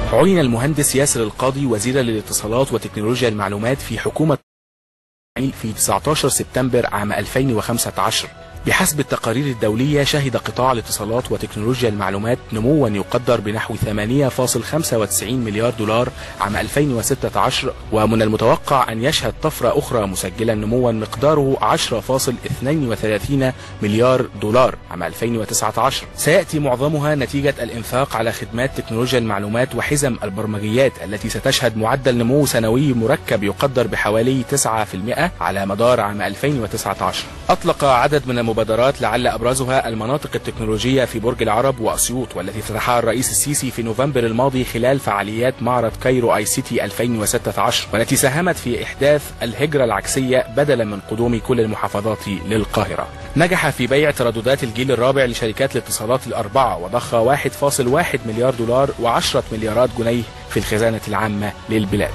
عين المهندس ياسر القاضي وزيرا للاتصالات وتكنولوجيا المعلومات في حكومة في 19 سبتمبر عام 2015 بحسب التقارير الدولية شهد قطاع الاتصالات وتكنولوجيا المعلومات نموا يقدر بنحو 8.95 مليار دولار عام 2016 ومن المتوقع أن يشهد طفرة أخرى مسجلا نموا مقداره 10.32 مليار دولار عام 2019 سيأتي معظمها نتيجة الإنفاق على خدمات تكنولوجيا المعلومات وحزم البرمجيات التي ستشهد معدل نمو سنوي مركب يقدر بحوالي 9% على مدار عام 2019 أطلق عدد من المبادرات لعل أبرزها المناطق التكنولوجية في برج العرب وأسيوط والتي افتتحها الرئيس السيسي في نوفمبر الماضي خلال فعاليات معرض كايرو اي سيتي 2016 والتي ساهمت في إحداث الهجرة العكسية بدلا من قدوم كل المحافظات للقاهرة نجح في بيع ترددات الجيل الرابع لشركات الاتصالات الأربعة وضخ 1.1 مليار دولار و10 مليارات جنيه في الخزانة العامة للبلاد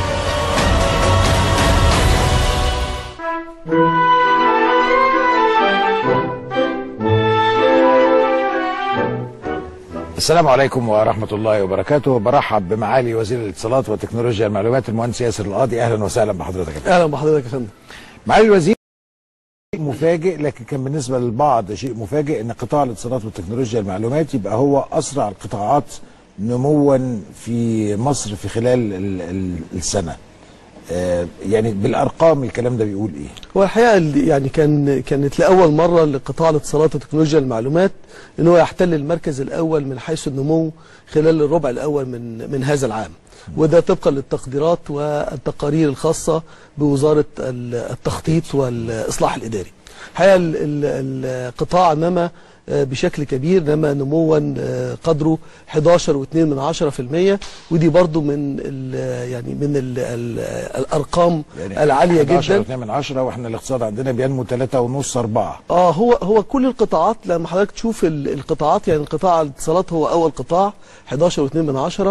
السلام عليكم ورحمة الله وبركاته برحب بمعالي وزير الاتصالات وتكنولوجيا المعلومات المهندس ياسر القاضي أهلا وسهلا بحضرتك يا فندم. اهلا بحضرتك يا فندم معالي الوزير شيء مفاجئ لكن كان بالنسبة للبعض شيء مفاجئ ان قطاع الاتصالات وتكنولوجيا المعلومات يبقى هو أسرع القطاعات نموا في مصر في خلال ال ال السنة آه يعني بالأرقام الكلام ده بيقول إيه هو الحقيقه اللي يعني كان كانت لاول مره لقطاع الاتصالات وتكنولوجيا المعلومات ان هو يحتل المركز الاول من حيث النمو خلال الربع الاول من من هذا العام وده طبقا للتقديرات والتقارير الخاصه بوزاره ال- التخطيط والاصلاح الاداري. الحقيقه ال- ال- القطاع نما آه، بشكل كبير نما نموا آه، قدره 11.2 من 10% ودي برضو من ال- يعني من ال ال الارقام يعني العاليه 11 جدا و2 من 10 واحنا الاقتصاد عندنا بينمو 3 ونص 4 اه هو هو كل القطاعات لما حضرتك تشوف ال- القطاعات يعني قطاع الاتصالات هو اول قطاع 11.2 من عشرة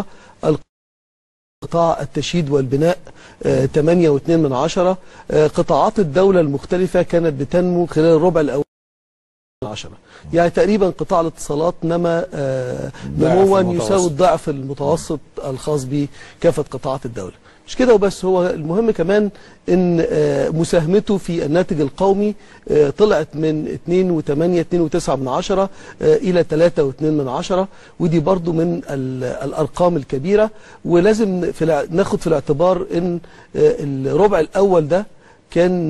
قطاع التشييد والبناء آه 8.2 من عشرة آه قطاعات الدولة المختلفة كانت بتنمو خلال الربع الأول من عشرة يعني تقريبا قطاع الاتصالات نما آه ضعف نموا المتوسط. يساوي الضعف المتوسط الخاص بكافة قطاعات الدولة مش كده وبس هو المهم كمان ان آه، مساهمته في الناتج القومي آه، طلعت من 2.8 2.9 من عشرة آه، الى 3.2 من عشرة ودي برضو من ال- الارقام الكبيرة ولازم في الع- ناخد في الاعتبار ان آه، الربع الاول ده كان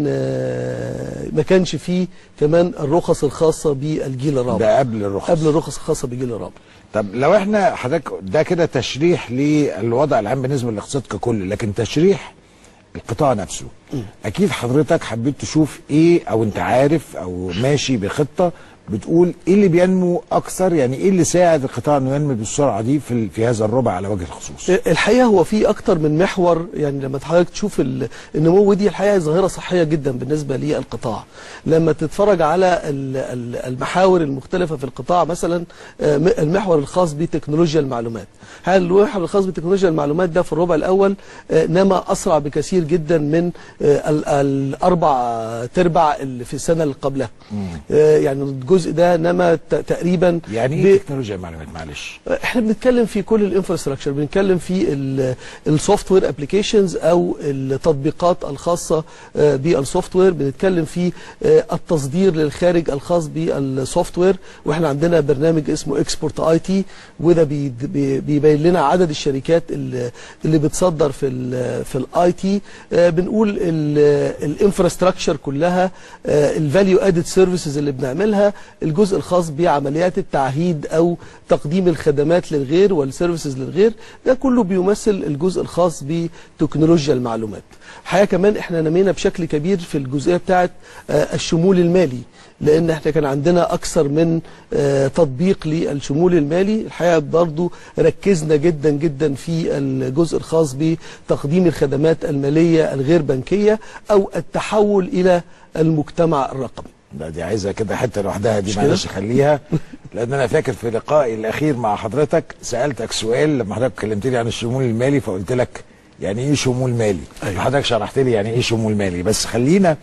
آه، ما كانش فيه كمان الرخص الخاصة بالجيل الرابع ده قبل الرخص قبل الرخص الخاصة بالجيل الرابع طب لو احنا حضرتك ده كده تشريح للوضع العام بالنسبه للاقتصاد ككل لكن تشريح القطاع نفسه اكيد حضرتك حبيت تشوف ايه او انت عارف او ماشي بخطه بتقول ايه اللي بينمو اكثر يعني ايه اللي ساعد القطاع انه ينمو بالسرعه دي في ال- في هذا الربع على وجه الخصوص الحقيقه هو في اكتر من محور يعني لما حضرتك تشوف ال- النمو دي الحقيقه ظاهره صحيه جدا بالنسبه للقطاع لما تتفرج على ال- ال- المحاور المختلفه في القطاع مثلا آه، م- المحور الخاص بتكنولوجيا المعلومات هل المحور الخاص بتكنولوجيا المعلومات ده في الربع الاول آه، نما اسرع بكثير جدا من آه، ال- الاربع تربع اللي في السنه اللي قبلها آه، يعني الجزء ده نما ت- تقريبا يعني ب- ايه تكنولوجيا المعلومات معلش احنا بنتكلم في كل الانفراستراكشر بنتكلم في السوفت وير ابلكيشنز او التطبيقات الخاصه آه، بالسوفت وير بنتكلم في آه، التصدير للخارج الخاص بالسوفت وير واحنا عندنا برنامج اسمه اكسبورت اي تي وده بي- بي- بيبين لنا عدد الشركات اللي اللي بتصدر في ال في الاي تي بنقول الانفراستراكشر كلها الفاليو ادد سيرفيسز اللي بنعملها الجزء الخاص بعمليات التعهيد او تقديم الخدمات للغير والسيرفيسز للغير ده كله بيمثل الجزء الخاص بتكنولوجيا المعلومات الحقيقه كمان احنا نمينا بشكل كبير في الجزئيه بتاعه آه، الشمول المالي لان احنا كان عندنا اكثر من آه، تطبيق للشمول المالي الحقيقه برضو ركزنا جدا جدا في الجزء الخاص بتقديم الخدمات الماليه الغير بنكيه او التحول الى المجتمع الرقمي لا دي عايزه كده حته لوحدها دي مش كده؟ معلش خليها لان انا فاكر في لقائي الاخير مع حضرتك سالتك سؤال لما حضرتك كلمتني عن الشمول المالي فقلت لك يعني ايه شمول مالي أيوة. حضرتك شرحت لي يعني ايه شمول مالي بس خلينا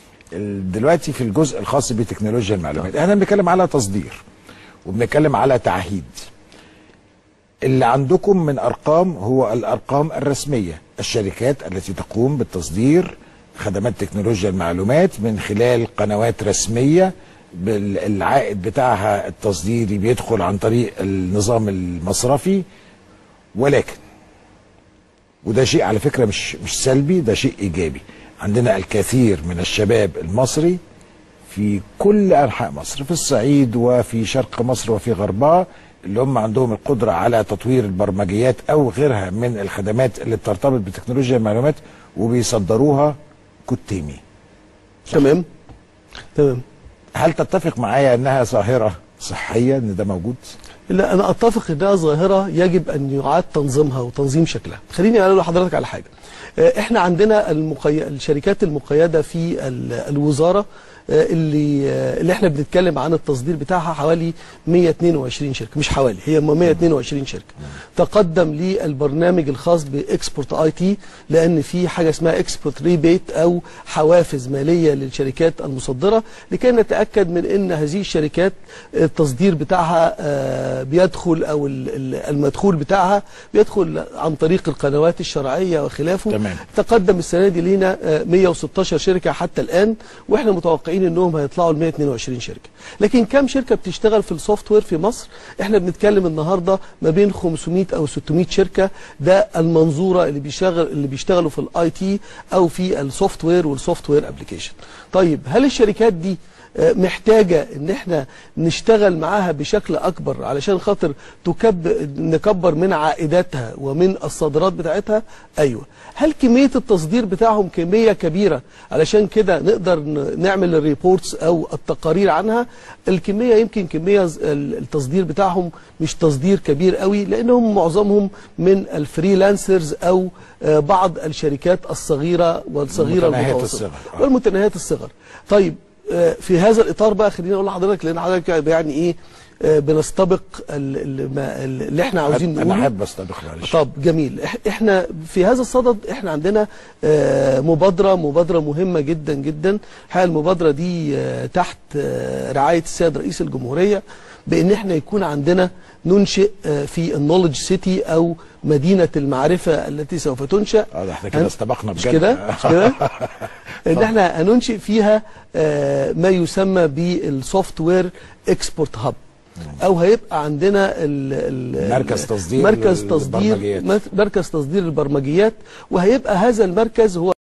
ال- دلوقتي في الجزء الخاص بتكنولوجيا المعلومات احنا بنتكلم على تصدير وبنتكلم على تعهيد اللي عندكم من ارقام هو الارقام الرسميه الشركات التي تقوم بالتصدير خدمات تكنولوجيا المعلومات من خلال قنوات رسميه بال- العائد بتاعها التصديري بيدخل عن طريق النظام المصرفي ولكن وده شيء على فكره مش مش سلبي ده شيء ايجابي عندنا الكثير من الشباب المصري في كل انحاء مصر في الصعيد وفي شرق مصر وفي غربها اللي هم عندهم القدره على تطوير البرمجيات او غيرها من الخدمات اللي بترتبط بتكنولوجيا المعلومات وبيصدروها كتيمي تمام تمام هل تتفق معايا انها ظاهره صحيه ان ده موجود؟ لا انا اتفق انها ظاهره يجب ان يعاد تنظيمها وتنظيم شكلها خليني اقول لحضرتك على حاجه آه، احنا عندنا المقي... الشركات المقيده في ال- الوزاره آه، اللي آه، اللي احنا بنتكلم عن التصدير بتاعها حوالي 122 شركه مش حوالي هي 122 شركه تقدم لي البرنامج الخاص باكسبورت اي تي لان في حاجه اسمها اكسبورت ريبيت او حوافز ماليه للشركات المصدره لكي نتاكد من ان هذه الشركات التصدير بتاعها آه، بيدخل او ال- ال- المدخول بتاعها بيدخل عن طريق القنوات الشرعيه وخلافه تمام. تقدم السنه دي لينا آه، 116 شركه حتى الان واحنا متوقعين انهم هيطلعوا ل 122 شركه لكن كم شركه بتشتغل في السوفت وير في مصر احنا بنتكلم النهارده ما بين 500 او 600 شركه ده المنظوره اللي بيشتغل اللي بيشتغلوا في الاي تي او في السوفت وير والسوفت وير ابلكيشن طيب هل الشركات دي آه، محتاجة ان احنا نشتغل معاها بشكل اكبر علشان خاطر تكب نكبر من عائداتها ومن الصادرات بتاعتها ايوه هل كمية التصدير بتاعهم كمية كبيرة علشان كده نقدر ن- نعمل الريبورتس او التقارير عنها الكمية يمكن كمية ز- ال- التصدير بتاعهم مش تصدير كبير قوي لانهم معظمهم من الفريلانسرز او آه، بعض الشركات الصغيرة والصغيرة متناهية المتوسطة الصغر. آه. والمتناهيات الصغر طيب آه، في هذا الاطار بقى خليني اقول لحضرتك لان حضرتك يعني ايه آه، بنستبق ال- ال- ما- اللي احنا عاوزين انا نقوله احب استبق معلش طب جميل إح- احنا في هذا الصدد احنا عندنا آه، مبادره مبادره مهمه جدا جدا الحقيقه المبادره دي آه، تحت آه، رعايه السيد رئيس الجمهوريه بان احنا يكون عندنا ننشئ آه، في النولج سيتي او مدينه المعرفه التي سوف تنشا اه ده احنا كده هن- استبقنا مش بجد كده مش كده ان احنا هننشئ فيها آه، ما يسمى بالسوفت وير اكسبورت هاب او هيبقى عندنا ال ال مركز تصدير مركز تصدير للبرمجيات. مركز تصدير البرمجيات وهيبقى هذا المركز هو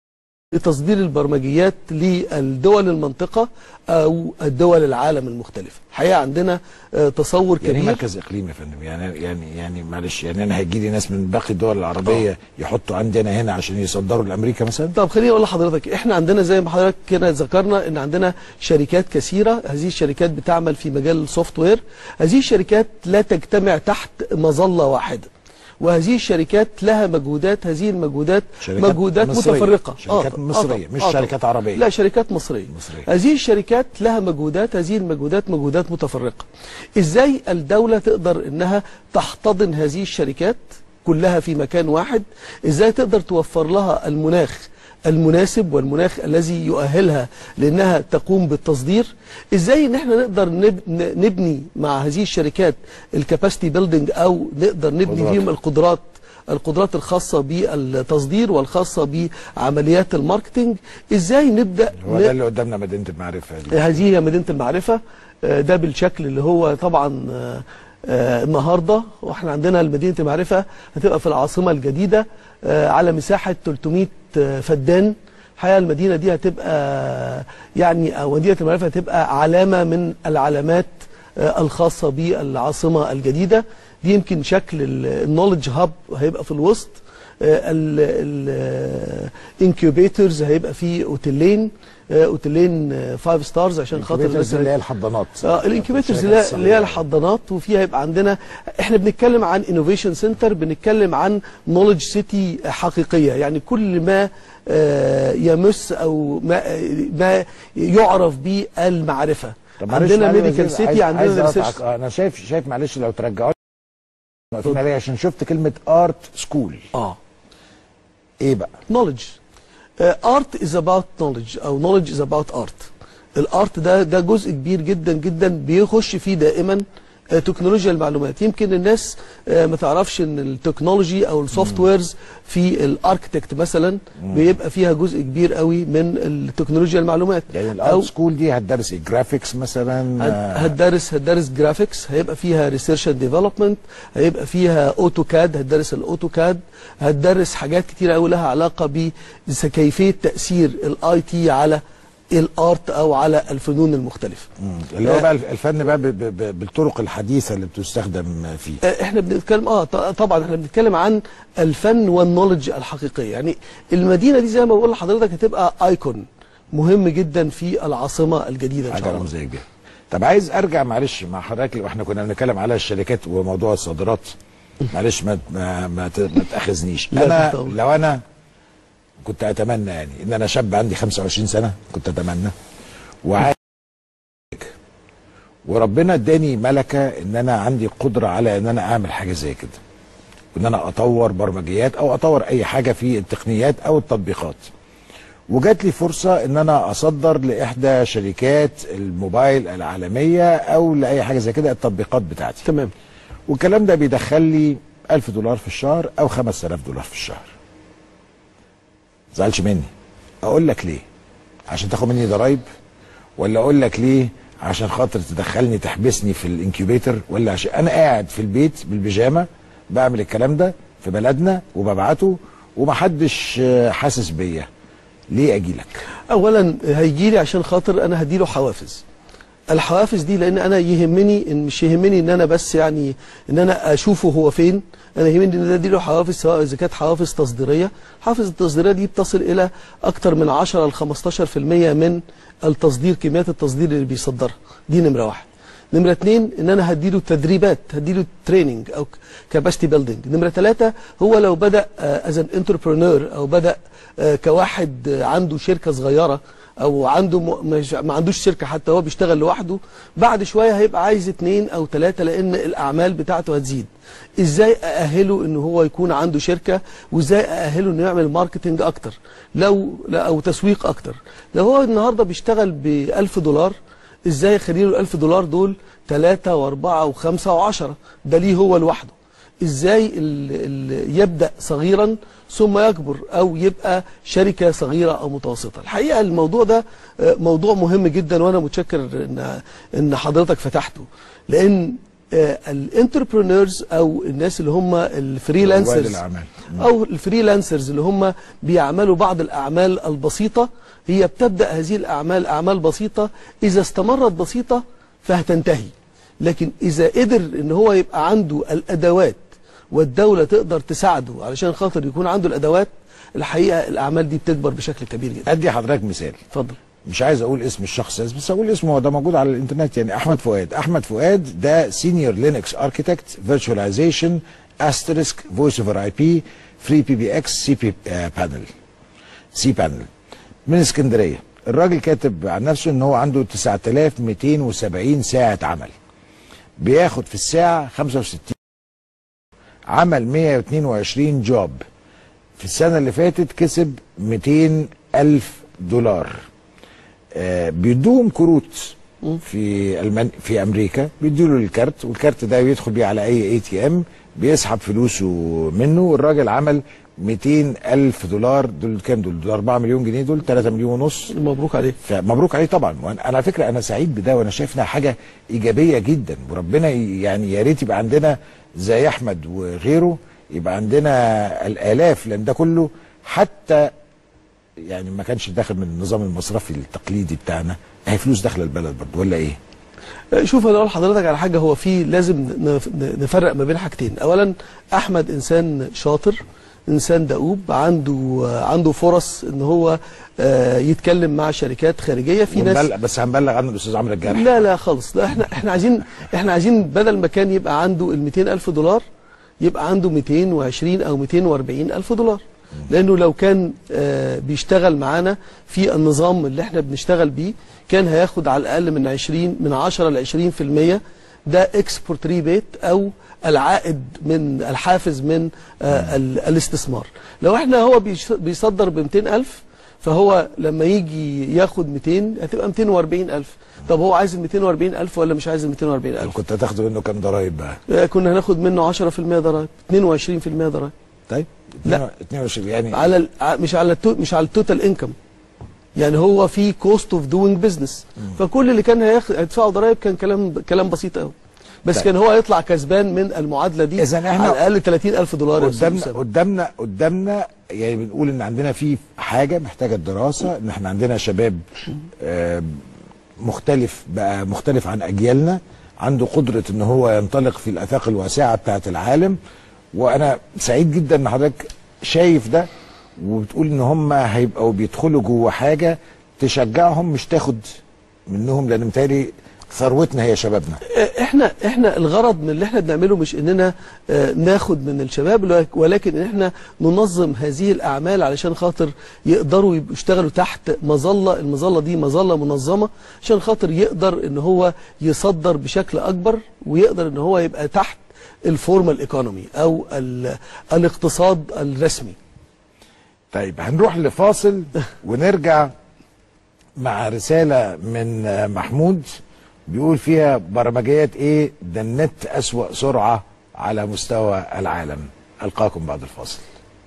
لتصدير البرمجيات للدول المنطقة أو الدول العالم المختلفة الحقيقة عندنا آه، تصور يعني كبير مركز اقليمي يا فندم يعني يعني يعني معلش يعني انا هيجي لي ناس من باقي الدول العربيه يحطوا عندي انا هنا عشان يصدروا لامريكا مثلا طب خليني اقول لحضرتك احنا عندنا زي ما حضرتك كده ذكرنا ان عندنا شركات كثيره هذه الشركات بتعمل في مجال السوفت وير هذه الشركات لا تجتمع تحت مظله واحده وهذه الشركات لها مجهودات هذه المجهودات شركات مجهودات مصرية. متفرقه شركات طب- مصرية، طب- مش طب. شركات عربية. لا شركات مصريه مصرية. هذه الشركات لها مجهودات هذه المجهودات مجهودات متفرقه ازاي الدوله تقدر انها تحتضن هذه الشركات كلها في مكان واحد ازاي تقدر توفر لها المناخ المناسب والمناخ الذي يؤهلها لانها تقوم بالتصدير ازاي ان احنا نقدر نب- ن- نبني مع هذه الشركات الكاباسيتي بيلدينج او نقدر نبني قدرات. فيهم القدرات القدرات الخاصة بالتصدير والخاصة بعمليات الماركتينج ازاي نبدأ هو ن- ده اللي قدامنا مدينه المعرفه دي. هذه هي مدينة المعرفة آه، ده بالشكل اللي هو طبعا آه، آه، النهاردة واحنا عندنا مدينة المعرفة هتبقى في العاصمة الجديدة آه، على مساحة 300 آه، فدان الحقيقة المدينة دي هتبقى يعني أو مدينة المعرفة هتبقى علامة من العلامات آه، الخاصة بالعاصمة الجديدة دي يمكن شكل النولج هاب هيبقى في الوسط الانكيوبيترز هيبقى فيه اوتيلين آه، اوتيلين فايف ستارز عشان خاطر الانكيوبيترز الناس اللي هي الحضانات اه الانكيوبيترز الشركات اللي هي- اللي هي الصغيرة. الحضانات وفيها يبقى عندنا احنا بنتكلم عن انوفيشن سنتر بنتكلم عن نولج سيتي حقيقيه يعني كل ما آه، يمس او ما ما يعرف بالمعرفه طب معلش عندنا معلش ميديكال عايز- سيتي عايز عندنا أقطعك. ريسيرش آه، انا شايف شايف معلش لو ترجعوا واقفين عليا عشان شفت كلمه ارت سكول اه ايه بقى knowledge ارت از اباوت knowledge او knowledge از اباوت ارت الارت ده ده جزء كبير جدا جدا بيخش فيه دائما آه، تكنولوجيا المعلومات يمكن الناس آه، ما تعرفش ان التكنولوجي او السوفت ويرز في الاركتكت مثلا بيبقى فيها جزء كبير قوي من التكنولوجيا المعلومات يعني او الاوت سكول دي هتدرس ايه جرافيكس مثلا هت- آه، هتدرس هتدرس جرافيكس هيبقى فيها ريسيرش اند ديفلوبمنت هيبقى فيها اوتوكاد هتدرس الاوتوكاد هتدرس حاجات كتير قوي لها علاقه بكيفيه تاثير الاي تي على الارت او على الفنون المختلفه مم. اللي هو بقى الفن بقى ب- ب- ب- بالطرق الحديثه اللي بتستخدم فيه آه، احنا بنتكلم اه ط- طبعا احنا بنتكلم عن الفن والنولج الحقيقيه يعني المدينه دي زي ما بقول لحضرتك هتبقى ايكون مهم جدا في العاصمه الجديده ان حاجه شاء الله رمزيه كبيره طب عايز ارجع معلش مع حضرتك واحنا كنا بنتكلم على الشركات وموضوع الصادرات معلش ما ما ما, ت- ما تاخذنيش لا، انا تحت أمرك. لو انا كنت اتمنى يعني ان انا شاب عندي 25 سنه كنت اتمنى وعايز وربنا اداني ملكه ان انا عندي قدره على ان انا اعمل حاجه زي كده وان انا اطور برمجيات او اطور اي حاجه في التقنيات او التطبيقات وجات لي فرصه ان انا اصدر لاحدى شركات الموبايل العالميه او لاي حاجه زي كده التطبيقات بتاعتي تمام والكلام ده بيدخل لي 1000 دولار في الشهر او 5000 دولار في الشهر زعلش مني اقول لك ليه عشان تاخد مني ضرايب ولا اقول لك ليه عشان خاطر تدخلني تحبسني في الانكيوبيتر ولا عشان انا قاعد في البيت بالبيجامه بعمل الكلام ده في بلدنا وببعته ومحدش آه، حاسس بيا ليه اجي لك اولا هيجي لي عشان خاطر انا هديله حوافز الحوافز دي لان انا يهمني ان مش يهمني ان انا بس يعني ان انا اشوفه هو فين انا يهمني ان انا اديله حوافز سواء اذا كانت حوافز تصديريه الحوافز التصديريه دي بتصل الى اكتر من 10 ل 15% من التصدير كميات التصدير اللي بيصدرها دي نمره واحد نمرة اتنين ان انا هديله تدريبات هديله تريننج او كاباسيتي بيلدينج نمرة ثلاثة هو لو بدأ از ان انتربرينور او بدأ آه، كواحد آه، عنده شركة صغيرة او عنده م... مش... ما عندوش شركة حتى هو بيشتغل لوحده بعد شوية هيبقى عايز اتنين او ثلاثة لان الاعمال بتاعته هتزيد ازاي اأهله ان هو يكون عنده شركة وازاي اأهله انه يعمل ماركتنج اكتر لو لا او تسويق اكتر لو هو النهاردة بيشتغل ب 1000 دولار ازاي يخلي له ال 1000 دولار دول 3 و4 و5 و10 ده ليه هو لوحده ازاي ال ال يبدا صغيرا ثم يكبر او يبقى شركه صغيره او متوسطه الحقيقه الموضوع ده آه، موضوع مهم جدا وانا متشكر ان ان حضرتك فتحته لان الانتربرينورز او الناس اللي هم رواد الفريلانسرز الأعمال. او الفريلانسرز اللي هم بيعملوا بعض الاعمال البسيطه هي بتبدا هذه الاعمال اعمال بسيطه اذا استمرت بسيطه فهتنتهي لكن اذا قدر ان هو يبقى عنده الادوات والدوله تقدر تساعده علشان خاطر يكون عنده الادوات الحقيقه الاعمال دي بتكبر بشكل كبير جدا ادي حضرتك مثال اتفضل مش عايز اقول اسم الشخص بس اقول اسمه هو ده موجود على الانترنت يعني احمد فؤاد احمد فؤاد ده سينيور لينكس اركيتكت فيرتشواليزيشن استريسك فويس اوفر اي بي فري بي بي اكس سي بي بانل سي بانل من اسكندريه الراجل كاتب عن نفسه ان هو عنده 9270 ساعه عمل بياخد في الساعه 65 عمل 122 جوب في السنه اللي فاتت كسب 200 الف دولار آه، بيدوهم كروت في المن... في امريكا بيدوا له الكارت والكارت ده بيدخل بيه على اي اي تي ام بيسحب فلوسه منه والراجل عمل 200 الف دولار دول كام دول دول 4 مليون جنيه دول 3 مليون ونص مبروك عليه فمبروك عليه طبعا وانا أنا على فكره انا سعيد بده وانا شايف انها حاجه ايجابيه جدا وربنا ي- يعني يا ريت يبقى عندنا زي احمد وغيره يبقى عندنا الالاف لان ده كله حتى يعني ما كانش داخل من النظام المصرفي التقليدي بتاعنا هي فلوس داخله البلد برضه ولا ايه؟ شوف انا اقول لحضرتك على حاجه هو في لازم نف- نفرق ما بين حاجتين اولا احمد انسان شاطر انسان دؤوب عنده عنده فرص ان هو آه، يتكلم مع شركات خارجيه في ناس ونبلغ بس هنبلغ عنه الاستاذ عمرو الجرح لا لا خالص لا احنا احنا عايزين احنا عايزين بدل ما كان يبقى عنده ال 200 الف دولار يبقى عنده 220 او 240 الف دولار لانه لو كان آه، بيشتغل معانا في النظام اللي احنا بنشتغل بيه كان هياخد على الاقل من 20 من 10 ل 20% ده اكسبورت ريبيت او العائد من الحافز من آه ال- الاستثمار لو احنا هو بيش- بيصدر ب 200 الف فهو لما يجي ياخد 200 هتبقى 240 ألف طب هو عايز ال 240 ألف ولا مش عايز ال 240 ألف كنت هتاخده منه كام ضرايب بقى آه، كنا هناخد منه 10% ضرائب 22% ضرائب طيب لا. 22 يعني على ال- ع- مش على التو مش على التوتال انكم يعني هو في كوست اوف دوينج بزنس فكل اللي كان هياخ- هيدفعوا ضرائب كان كلام كلام بسيط قوي بس طيب. كان هو هيطلع كسبان من المعادله دي إذن إحنا على الاقل 30000 دولار يا أستاذ قدامنا أسامة. قدامنا قدامنا يعني بنقول ان عندنا في حاجه محتاجه الدراسه ان احنا عندنا شباب آه، مختلف بقى مختلف عن اجيالنا عنده قدره ان هو ينطلق في الافاق الواسعه بتاعه العالم وانا سعيد جدا ان حضرتك شايف ده وبتقول ان هم هيبقوا بيدخلوا جوه حاجه تشجعهم مش تاخد منهم لان متهيألي ثروتنا هي شبابنا احنا احنا الغرض من اللي احنا بنعمله مش اننا آه، ناخد من الشباب ولكن ان احنا ننظم هذه الاعمال علشان خاطر يقدروا يبقوا يشتغلوا تحت مظله المظله دي مظله منظمه عشان خاطر يقدر ان هو يصدر بشكل اكبر ويقدر ان هو يبقى تحت الفورمال ايكونومي او ال- الاقتصاد الرسمي طيب هنروح لفاصل ونرجع مع رسالة من آه، محمود بيقول فيها برمجيات ايه ده النت أسوأ سرعة على مستوى العالم ألقاكم بعد الفاصل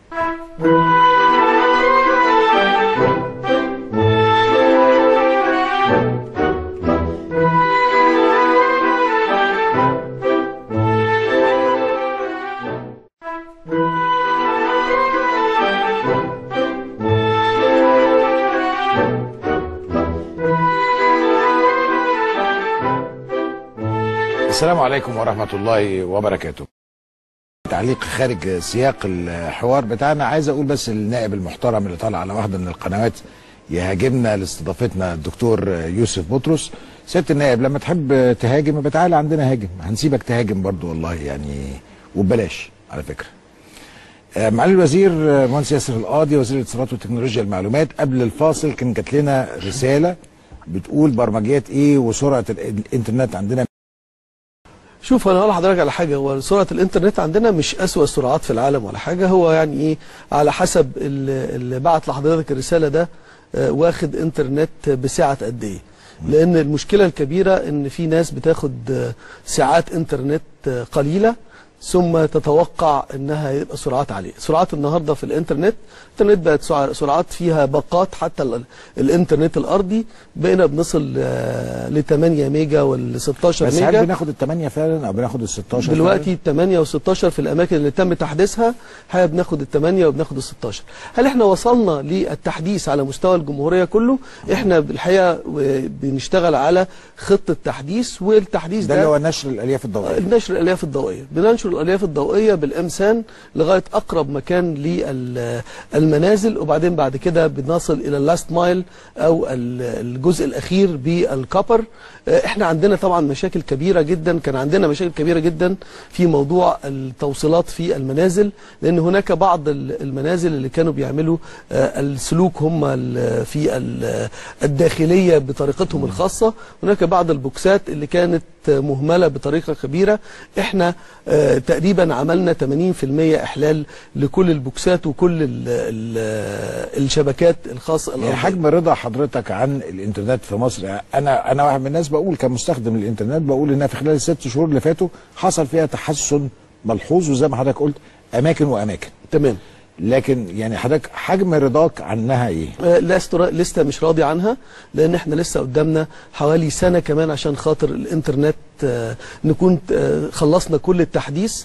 السلام عليكم ورحمة الله وبركاته تعليق خارج سياق الحوار بتاعنا عايز اقول بس للنائب المحترم اللي طالع على واحده من القنوات يهاجمنا لاستضافتنا الدكتور يوسف بطرس سياده النائب لما تحب تهاجم يبقى تعالى عندنا هاجم هنسيبك تهاجم برضو والله يعني وببلاش على فكره آه، معالي الوزير آه، مهندس ياسر القاضي وزير الاتصالات وتكنولوجيا المعلومات قبل الفاصل كان جات لنا رساله بتقول برمجيات ايه وسرعه الانترنت عندنا شوف انا هقول لحضرتك على حاجه هو سرعه الانترنت عندنا مش اسوأ السرعات في العالم ولا حاجه هو يعني ايه على حسب ال- اللي بعت لحضرتك الرساله ده آه، واخد انترنت بسعه قد ايه لان المشكله الكبيره ان في ناس بتاخد آه، ساعات انترنت آه، قليله ثم تتوقع انها يبقى سرعات عاليه سرعات النهارده في الانترنت الانترنت بقت سع- سرعات فيها باقات حتى ال- الانترنت الارضي بقينا بنصل ل 8 ميجا وال 16 بس هل ميجا بناخد الثمانية فعلا او بناخد ال 16 دلوقتي 8 و16 في الاماكن اللي تم تحديثها حقيقة بناخد الثمانية وبناخد ال 16 هل احنا وصلنا للتحديث على مستوى الجمهوريه كله احنا بالحقيقه و- بنشتغل على خطه تحديث والتحديث ده اللي هو نشر الالياف الضوئيه نشر الالياف الضوئيه بننشر الالياف الضوئيه بالامسان لغايه اقرب مكان للمنازل وبعدين بعد كده بنصل الى اللاست مايل او ال- الجزء الاخير بالكبر آه، احنا عندنا طبعا مشاكل كبيره جدا كان عندنا مشاكل كبيره جدا في موضوع التوصيلات في المنازل لان هناك بعض ال- المنازل اللي كانوا بيعملوا آه، السلوك هم ال- في ال- الداخليه بطريقتهم الخاصه هناك بعض البوكسات اللي كانت مهمله بطريقه كبيره احنا آه، تقريبا عملنا 80% احلال لكل البوكسات وكل ال ال الشبكات الخاصه يعني الأرضية. حجم رضا حضرتك عن الانترنت في مصر انا انا واحد من الناس بقول كمستخدم الانترنت بقول انها في خلال الست شهور اللي فاتوا حصل فيها تحسن ملحوظ وزي ما حضرتك قلت اماكن واماكن تمام لكن يعني حضرتك حجم رضاك عنها ايه؟ آه، لست لسه مش راضي عنها لان احنا لسه قدامنا حوالي سنه كمان عشان خاطر الانترنت آه، نكون آه، خلصنا كل التحديث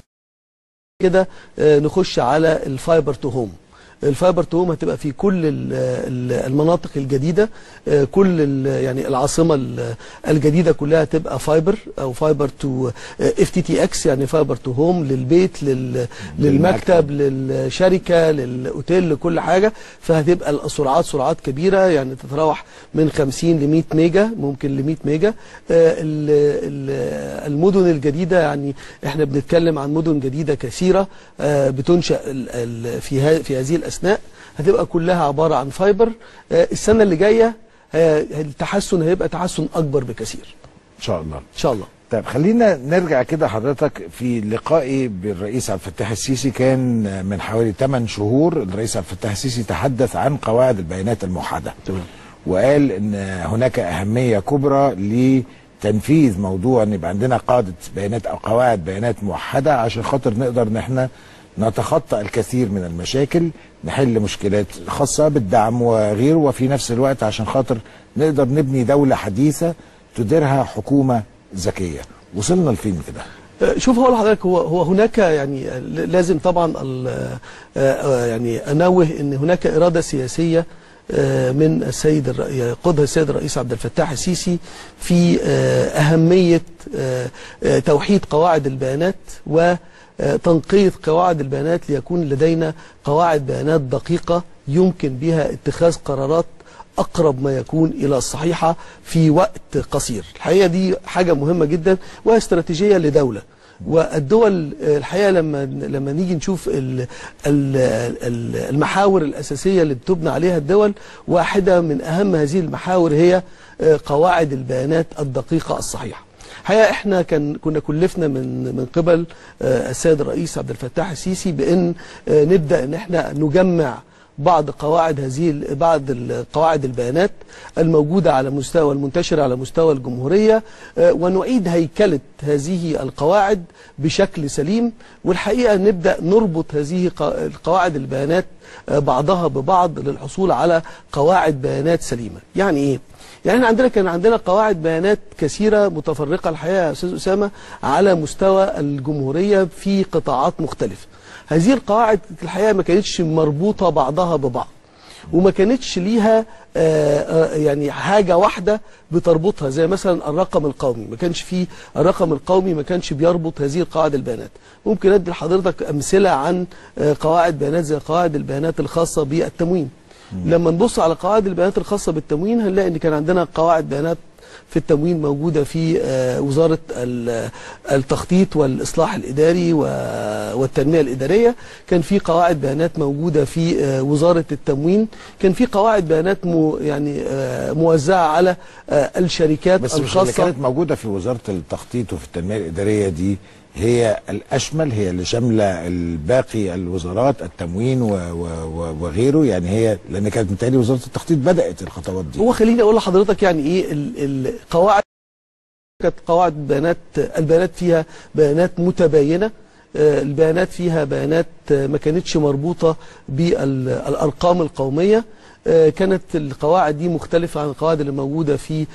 كده آه، نخش على الفايبر تو هوم الفايبر تو هوم هتبقى في كل ال- ال- المناطق الجديده آه، كل ال- يعني العاصمه ال- الجديده كلها هتبقى فايبر او فايبر تو اف تي تي اكس يعني فايبر تو هوم للبيت لل- للمكتب للشركه للاوتيل لكل حاجه فهتبقى السرعات سرعات كبيره يعني تتراوح من 50 ل 100 ميجا ممكن ل 100 ميجا آه، ال- ال- المدن الجديده يعني احنا بنتكلم عن مدن جديده كثيره آه، بتنشا ال- ال- في ها- في هذه الاثناء هتبقى كلها عباره عن فايبر آه، السنه اللي جايه آه، التحسن هيبقى تحسن اكبر بكثير ان شاء الله ان شاء الله طيب خلينا نرجع كده حضرتك في لقائي بالرئيس عبد الفتاح السيسي كان من حوالي 8 شهور الرئيس عبد الفتاح السيسي تحدث عن قواعد البيانات الموحده تمام وقال ان هناك اهميه كبرى لتنفيذ موضوع ان يبقى عندنا قاعده بيانات او قواعد بيانات موحده عشان خاطر نقدر ان احنا نتخطى الكثير من المشاكل نحل مشكلات خاصه بالدعم وغيره وفي نفس الوقت عشان خاطر نقدر نبني دوله حديثه تديرها حكومه ذكيه وصلنا لفين كده شوف هقول لحضرتك هو هو هناك يعني لازم طبعا ال- آه، آه، يعني انوه ان هناك اراده سياسيه آه، من السيد الر- يقودها السيد الرئيس عبد الفتاح السيسي في آه، اهميه آه، آه، توحيد قواعد البيانات وتنقية قواعد البيانات ليكون لدينا قواعد بيانات دقيقه يمكن بها اتخاذ قرارات اقرب ما يكون الى الصحيحه في وقت قصير الحقيقه دي حاجه مهمه جدا وهي استراتيجيه لدوله والدول آه، الحقيقه لما لما نيجي نشوف ال- ال- ال- المحاور الاساسيه اللي بتبنى عليها الدول واحده من اهم هذه المحاور هي آه، قواعد البيانات الدقيقه الصحيحه الحقيقه احنا كان كنا كلفنا من من قبل آه، السيد الرئيس عبد الفتاح السيسي بان آه، نبدا ان احنا نجمع بعض قواعد هذه ال- بعض ال- قواعد البيانات الموجودة على مستوى المنتشرة على مستوى الجمهورية آه، ونعيد هيكلة هذه القواعد بشكل سليم والحقيقة نبدأ نربط هذه ق- القواعد البيانات آه، بعضها ببعض للحصول على قواعد بيانات سليمة يعني ايه؟ يعني احنا عندنا كان عندنا قواعد بيانات كثيرة متفرقة الحقيقة يا أستاذ أسامة على مستوى الجمهورية في قطاعات مختلفة هذه القواعد الحقيقة ما كانتش مربوطة بعضها ببعض وما كانتش ليها آه، آه، يعني حاجة واحدة بتربطها زي مثلا الرقم القومي ما كانش فيه الرقم القومي ما كانش بيربط هذه القواعد البيانات ممكن ادي لحضرتك امثلة عن آه، قواعد بيانات زي قواعد البيانات الخاصة بالتموين لما نبص على قواعد البيانات الخاصة بالتموين هنلاقي ان كان عندنا قواعد بيانات في التموين موجودة في آه، وزارة ال- التخطيط والإصلاح الإداري و- والتنمية الإدارية كان في قواعد بيانات موجودة في آه، وزارة التموين كان في قواعد بيانات مو يعني آه، موزعة على آه، الشركات بس مش اللي الخاصة كانت موجوده في وزاره التخطيط وفي التنميه الاداريه دي هي الاشمل هي اللي شامله الباقي الوزارات التموين و و و وغيره يعني هي لان كانت متهيألي وزاره التخطيط بدات الخطوات دي هو خليني اقول لحضرتك يعني ايه ال- القواعد كانت قواعد بيانات البيانات فيها بيانات متباينه آه، البيانات فيها بيانات آه، ما كانتش مربوطه بالارقام القوميه آه، كانت القواعد دي مختلفة عن القواعد اللي موجودة في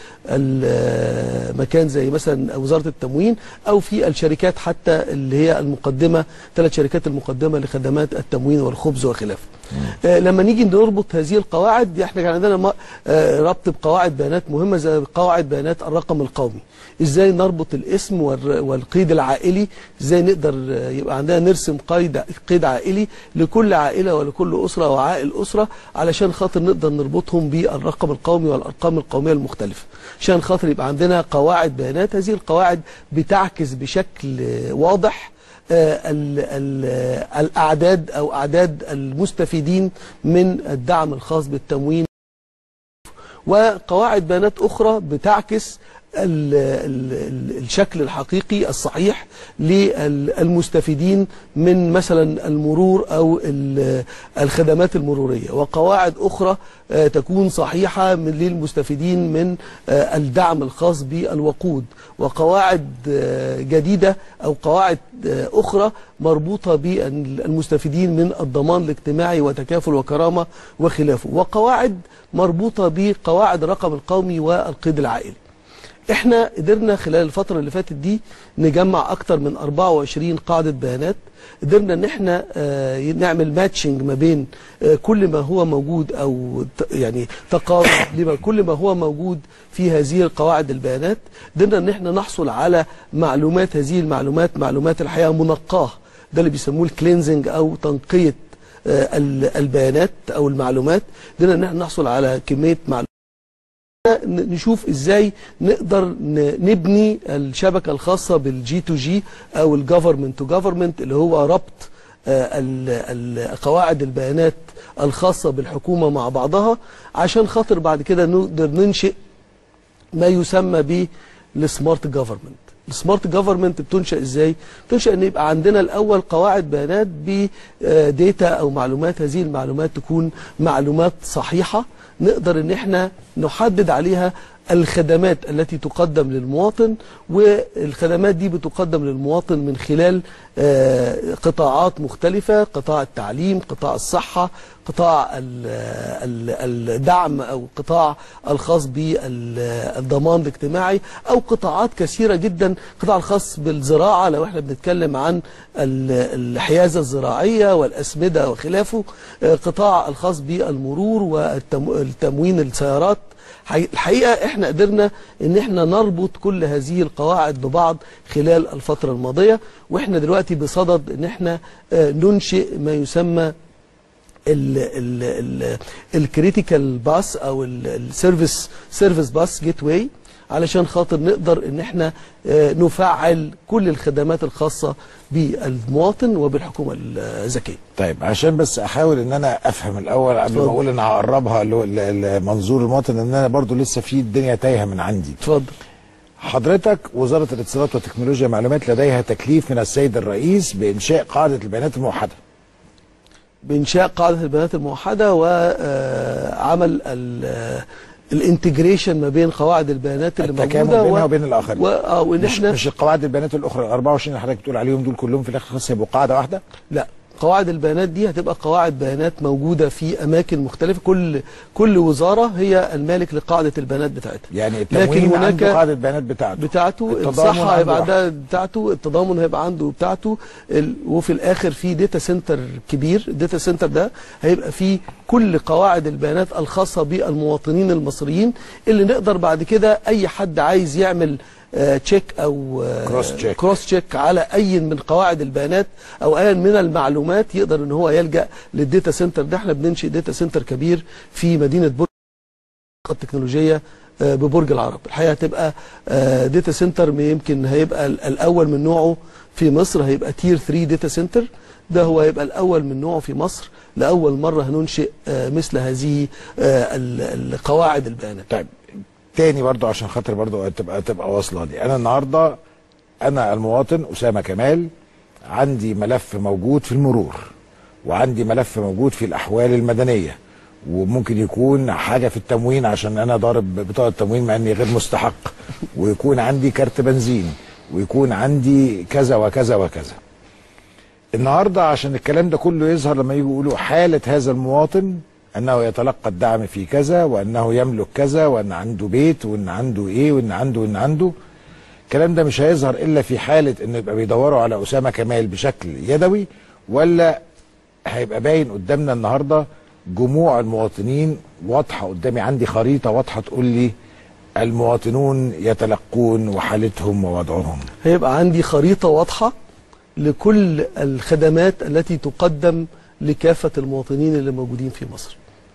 ال- مكان زي مثلا وزارة التموين أو في الشركات حتى اللي هي المقدمة ثلاث شركات المقدمة لخدمات التموين والخبز وخلافه آه، لما نيجي نربط هذه القواعد دي احنا كان عندنا م- آه، ربط بقواعد بيانات مهمة زي قواعد بيانات الرقم القومي ازاي نربط الاسم والر- والقيد العائلي ازاي نقدر آه، يبقى عندنا نرسم قيد قيد عائلي لكل عائلة ولكل أسرة وعائل أسرة علشان خاطر نقدر نربطهم بالرقم القومي والأرقام القومية المختلفة عشان خاطر يبقى عندنا قواعد بيانات هذه القواعد بتعكس بشكل آه، واضح آه، ال- ال- آه، الأعداد أو أعداد المستفيدين من الدعم الخاص بالتموين وقواعد بيانات أخرى بتعكس ال ال ال الشكل الحقيقي الصحيح للمستفيدين من مثلا المرور أو ال- الخدمات المرورية وقواعد أخرى آه، تكون صحيحة من للمستفيدين من آه، الدعم الخاص بالوقود وقواعد آه، جديدة أو قواعد آه، أخرى مربوطة بالمستفيدين من الضمان الاجتماعي وتكافل وكرامة وخلافه وقواعد مربوطة بقواعد الرقم القومي والقيد العائلي احنا قدرنا خلال الفترة اللي فاتت دي نجمع اكتر من 24 قاعدة بيانات قدرنا ان احنا آه، نعمل ماتشنج ما بين آه، كل ما هو موجود او ت- يعني تقارب لما كل ما هو موجود في هذه القواعد البيانات قدرنا ان احنا نحصل على معلومات هذه المعلومات معلومات الحقيقة منقاه ده اللي بيسموه الكلينزنج او تنقية آه، ال- البيانات او المعلومات قدرنا ان احنا نحصل على كمية معلومات ن- نشوف ازاي نقدر ن- نبني الشبكه الخاصه بالجي تو جي او الجفرمنت تو جفرمنت اللي هو ربط آه، ال- ال- قواعد البيانات الخاصه بالحكومه مع بعضها عشان خاطر بعد كده نقدر ننشئ ما يسمى بالسمارت جفرمنت السمارت جفرمنت بتنشا ازاي بتنشا ان يبقى عندنا الاول قواعد بيانات بديتا او معلومات هذه المعلومات تكون معلومات صحيحه نقدر ان احنا نحدد عليها الخدمات التي تقدم للمواطن والخدمات دي بتقدم للمواطن من خلال آه، قطاعات مختلفة قطاع التعليم قطاع الصحة قطاع ال- ال- الدعم أو قطاع الخاص بالضمان الاجتماعي أو قطاعات كثيرة جدا قطاع الخاص بالزراعة لو احنا بنتكلم عن ال- الحيازة الزراعية والأسمدة وخلافه آه، قطاع الخاص بالمرور والتموين السيارات حقيقة- الحقيقه احنا قدرنا ان احنا نربط كل هذه القواعد ببعض خلال الفتره الماضيه واحنا دلوقتي بصدد ان احنا آه، ننشئ ما يسمى الكريتيكال باس او السيرفيس سيرفيس باس جيت واي علشان خاطر نقدر ان احنا آه، نفعل كل الخدمات الخاصه بالمواطن وبالحكومه الذكيه طيب عشان بس احاول ان انا افهم الاول قبل ما اتفضل. اقول انا هقربها ل- ل- لمنظور المواطن ان انا برضو لسه في الدنيا تايهه من عندي اتفضل حضرتك وزاره الاتصالات وتكنولوجيا المعلومات لديها تكليف من السيد الرئيس بانشاء قاعده البيانات الموحده بانشاء قاعده البيانات الموحده وعمل الانتجريشن ما بين قواعد البيانات اللي التكامل موجوده بينها وبين الآخرين. و... آه، وان مش, احنا مش القواعد البيانات الاخرى ال 24 اللي حضرتك بتقول عليهم دول كلهم في الاخر خلاص هيبقوا قاعده واحده لا قواعد البيانات دي هتبقى قواعد بيانات موجوده في اماكن مختلفه كل كل وزاره هي المالك لقاعده البيانات بتاعتها يعني التموين لكن عنده هناك قاعده بيانات بتاعته بتاعته التضامن الصحه عنده هيبقى واحدة. عندها بتاعته التضامن هيبقى عنده بتاعته ال... وفي الاخر في داتا سنتر كبير الداتا سنتر ده هيبقى فيه كل قواعد البيانات الخاصه بالمواطنين المصريين اللي نقدر بعد كده اي حد عايز يعمل آه، تشيك او آه، كروس تشيك. كروس تشيك على اي من قواعد البيانات او اي من المعلومات يقدر ان هو يلجا للداتا سنتر ده احنا بننشئ داتا سنتر كبير في مدينه برج التكنولوجيه آه، ببرج العرب الحقيقه هتبقى داتا سنتر يمكن هيبقى ال- الاول من نوعه في مصر هيبقى تير 3 داتا سنتر ده هو هيبقى الاول من نوعه في مصر لاول مره هننشئ آه، مثل هذه آه، ال- القواعد البيانات طيب تاني برضو عشان خاطر برضو تبقى تبقى واصله دي انا النهارده انا المواطن اسامه كمال عندي ملف موجود في المرور وعندي ملف موجود في الاحوال المدنيه وممكن يكون حاجه في التموين عشان انا ضارب بطاقه تموين مع اني غير مستحق ويكون عندي كارت بنزين ويكون عندي كذا وكذا وكذا النهارده عشان الكلام ده كله يظهر لما يجوا يقولوا حاله هذا المواطن انه يتلقى الدعم في كذا وانه يملك كذا وان عنده بيت وان عنده ايه وان عنده وان عنده الكلام ده مش هيظهر الا في حاله انه يبقى بيدوروا على اسامه كمال بشكل يدوي ولا هيبقى باين قدامنا النهارده جموع المواطنين واضحه قدامي عندي خريطه واضحه تقول لي المواطنون يتلقون وحالتهم ووضعهم هيبقى عندي خريطة واضحة لكل الخدمات التي تقدم لكافة المواطنين اللي موجودين في مصر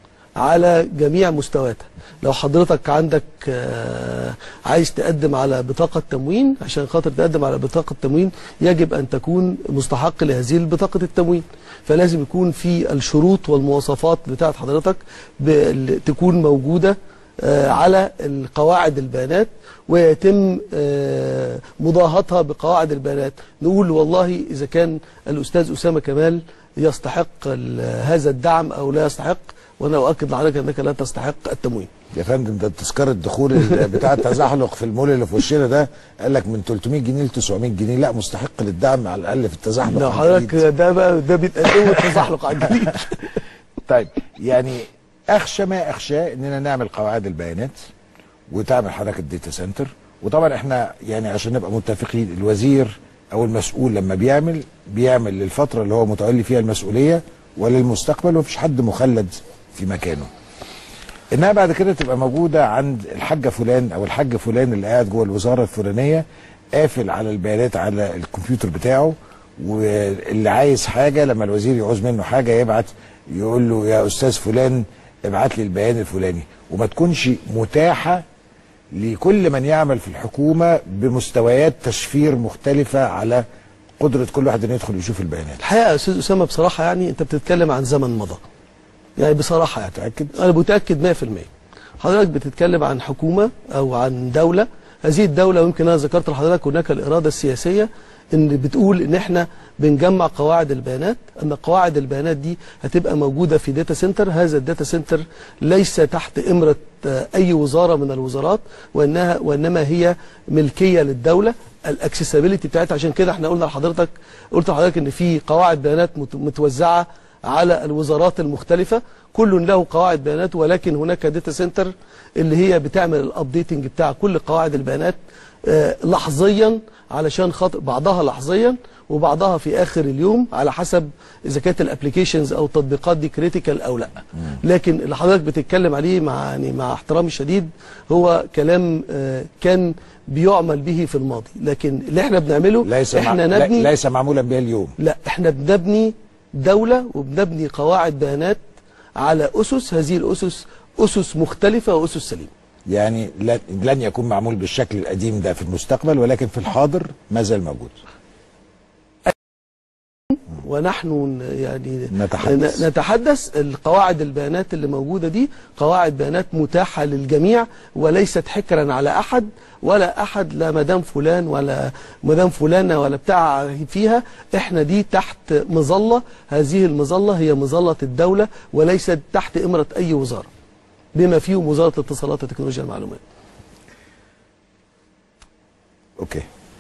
على جميع مستوياتها لو حضرتك عندك آه، عايز تقدم على بطاقة تموين عشان خاطر تقدم على بطاقة تموين يجب أن تكون مستحق لهذه البطاقة التموين فلازم يكون في الشروط والمواصفات بتاعت حضرتك بال- تكون موجودة آه، على القواعد البيانات ويتم آه، مضاهاتها بقواعد البيانات نقول والله إذا كان الأستاذ أسامة كمال يستحق ال- هذا الدعم أو لا يستحق وأنا أؤكد لحضرتك أنك لا تستحق التموين يا فندم ده تذكره الدخول ال- بتاع التزحلق في المول اللي في وشنا ده قال لك من 300 جنيه ل 900 جنيه لا مستحق للدعم على الاقل في التزحلق لو على حضرتك الجديد. ده بقى ده بيتقدموا التزحلق على الجديد طيب يعني اخشى ما اخشاه اننا نعمل قواعد البيانات وتعمل حضرتك الداتا سنتر وطبعا احنا يعني عشان نبقى متفقين الوزير او المسؤول لما بيعمل بيعمل للفتره اللي هو متولي فيها المسؤوليه وللمستقبل ومفيش حد مخلد في مكانه انها بعد كده تبقى موجوده عند الحاجه فلان او الحاج فلان اللي قاعد جوه الوزاره الفلانيه قافل على البيانات على الكمبيوتر بتاعه واللي عايز حاجه لما الوزير يعوز منه حاجه يبعت يقول له يا استاذ فلان ابعت لي البيان الفلاني وما تكونش متاحه لكل من يعمل في الحكومه بمستويات تشفير مختلفه على قدره كل واحد انه يدخل يشوف البيانات الحقيقة يا أستاذ أسامة بصراحة يعني أنت بتتكلم عن زمن مضى يعني بصراحة يعني متاكد أنا متأكد 100% حضرتك بتتكلم عن حكومة أو عن دولة هذه الدوله ويمكن انا ذكرت لحضرتك هناك الاراده السياسيه ان بتقول ان احنا بنجمع قواعد البيانات ان قواعد البيانات دي هتبقى موجوده في داتا سنتر هذا الداتا سنتر ليس تحت امره آه، اي وزاره من الوزارات وانها وانما هي ملكيه للدوله الاكسسبيليتي بتاعتها عشان كده احنا قلنا لحضرتك قلت لحضرتك ان في قواعد بيانات مت- متوزعه على الوزارات المختلفه كل له قواعد بيانات ولكن هناك داتا سنتر اللي هي بتعمل الابديتنج بتاع كل قواعد البيانات آه، لحظيا علشان خاطر بعضها لحظيا وبعضها في اخر اليوم على حسب اذا كانت الابلكيشنز او التطبيقات دي كريتيكال او لا لكن اللي حضرتك بتتكلم عليه مع يعني مع احترامي الشديد هو كلام آه، كان بيعمل به في الماضي لكن اللي احنا بنعمله ليس احنا مع... نبني لا- ليس معمولا بها اليوم لا احنا بنبني دولة وبنبني قواعد بيانات على أسس هذه الأسس أسس مختلفة وأسس سليمة يعني لن لن يكون معمول بالشكل القديم ده في المستقبل ولكن في الحاضر ما زال موجود ونحن ن- يعني نتحدث. ن- نتحدث القواعد البيانات اللي موجودة دي قواعد بيانات متاحة للجميع وليست حكرا على أحد ولا أحد لا مدام فلان ولا مدام فلانة ولا بتاع فيها احنا دي تحت مظلة هذه المظلة هي مظلة الدولة وليست تحت إمرة أي وزارة بما فيهم وزارة الاتصالات وتكنولوجيا المعلومات اوكي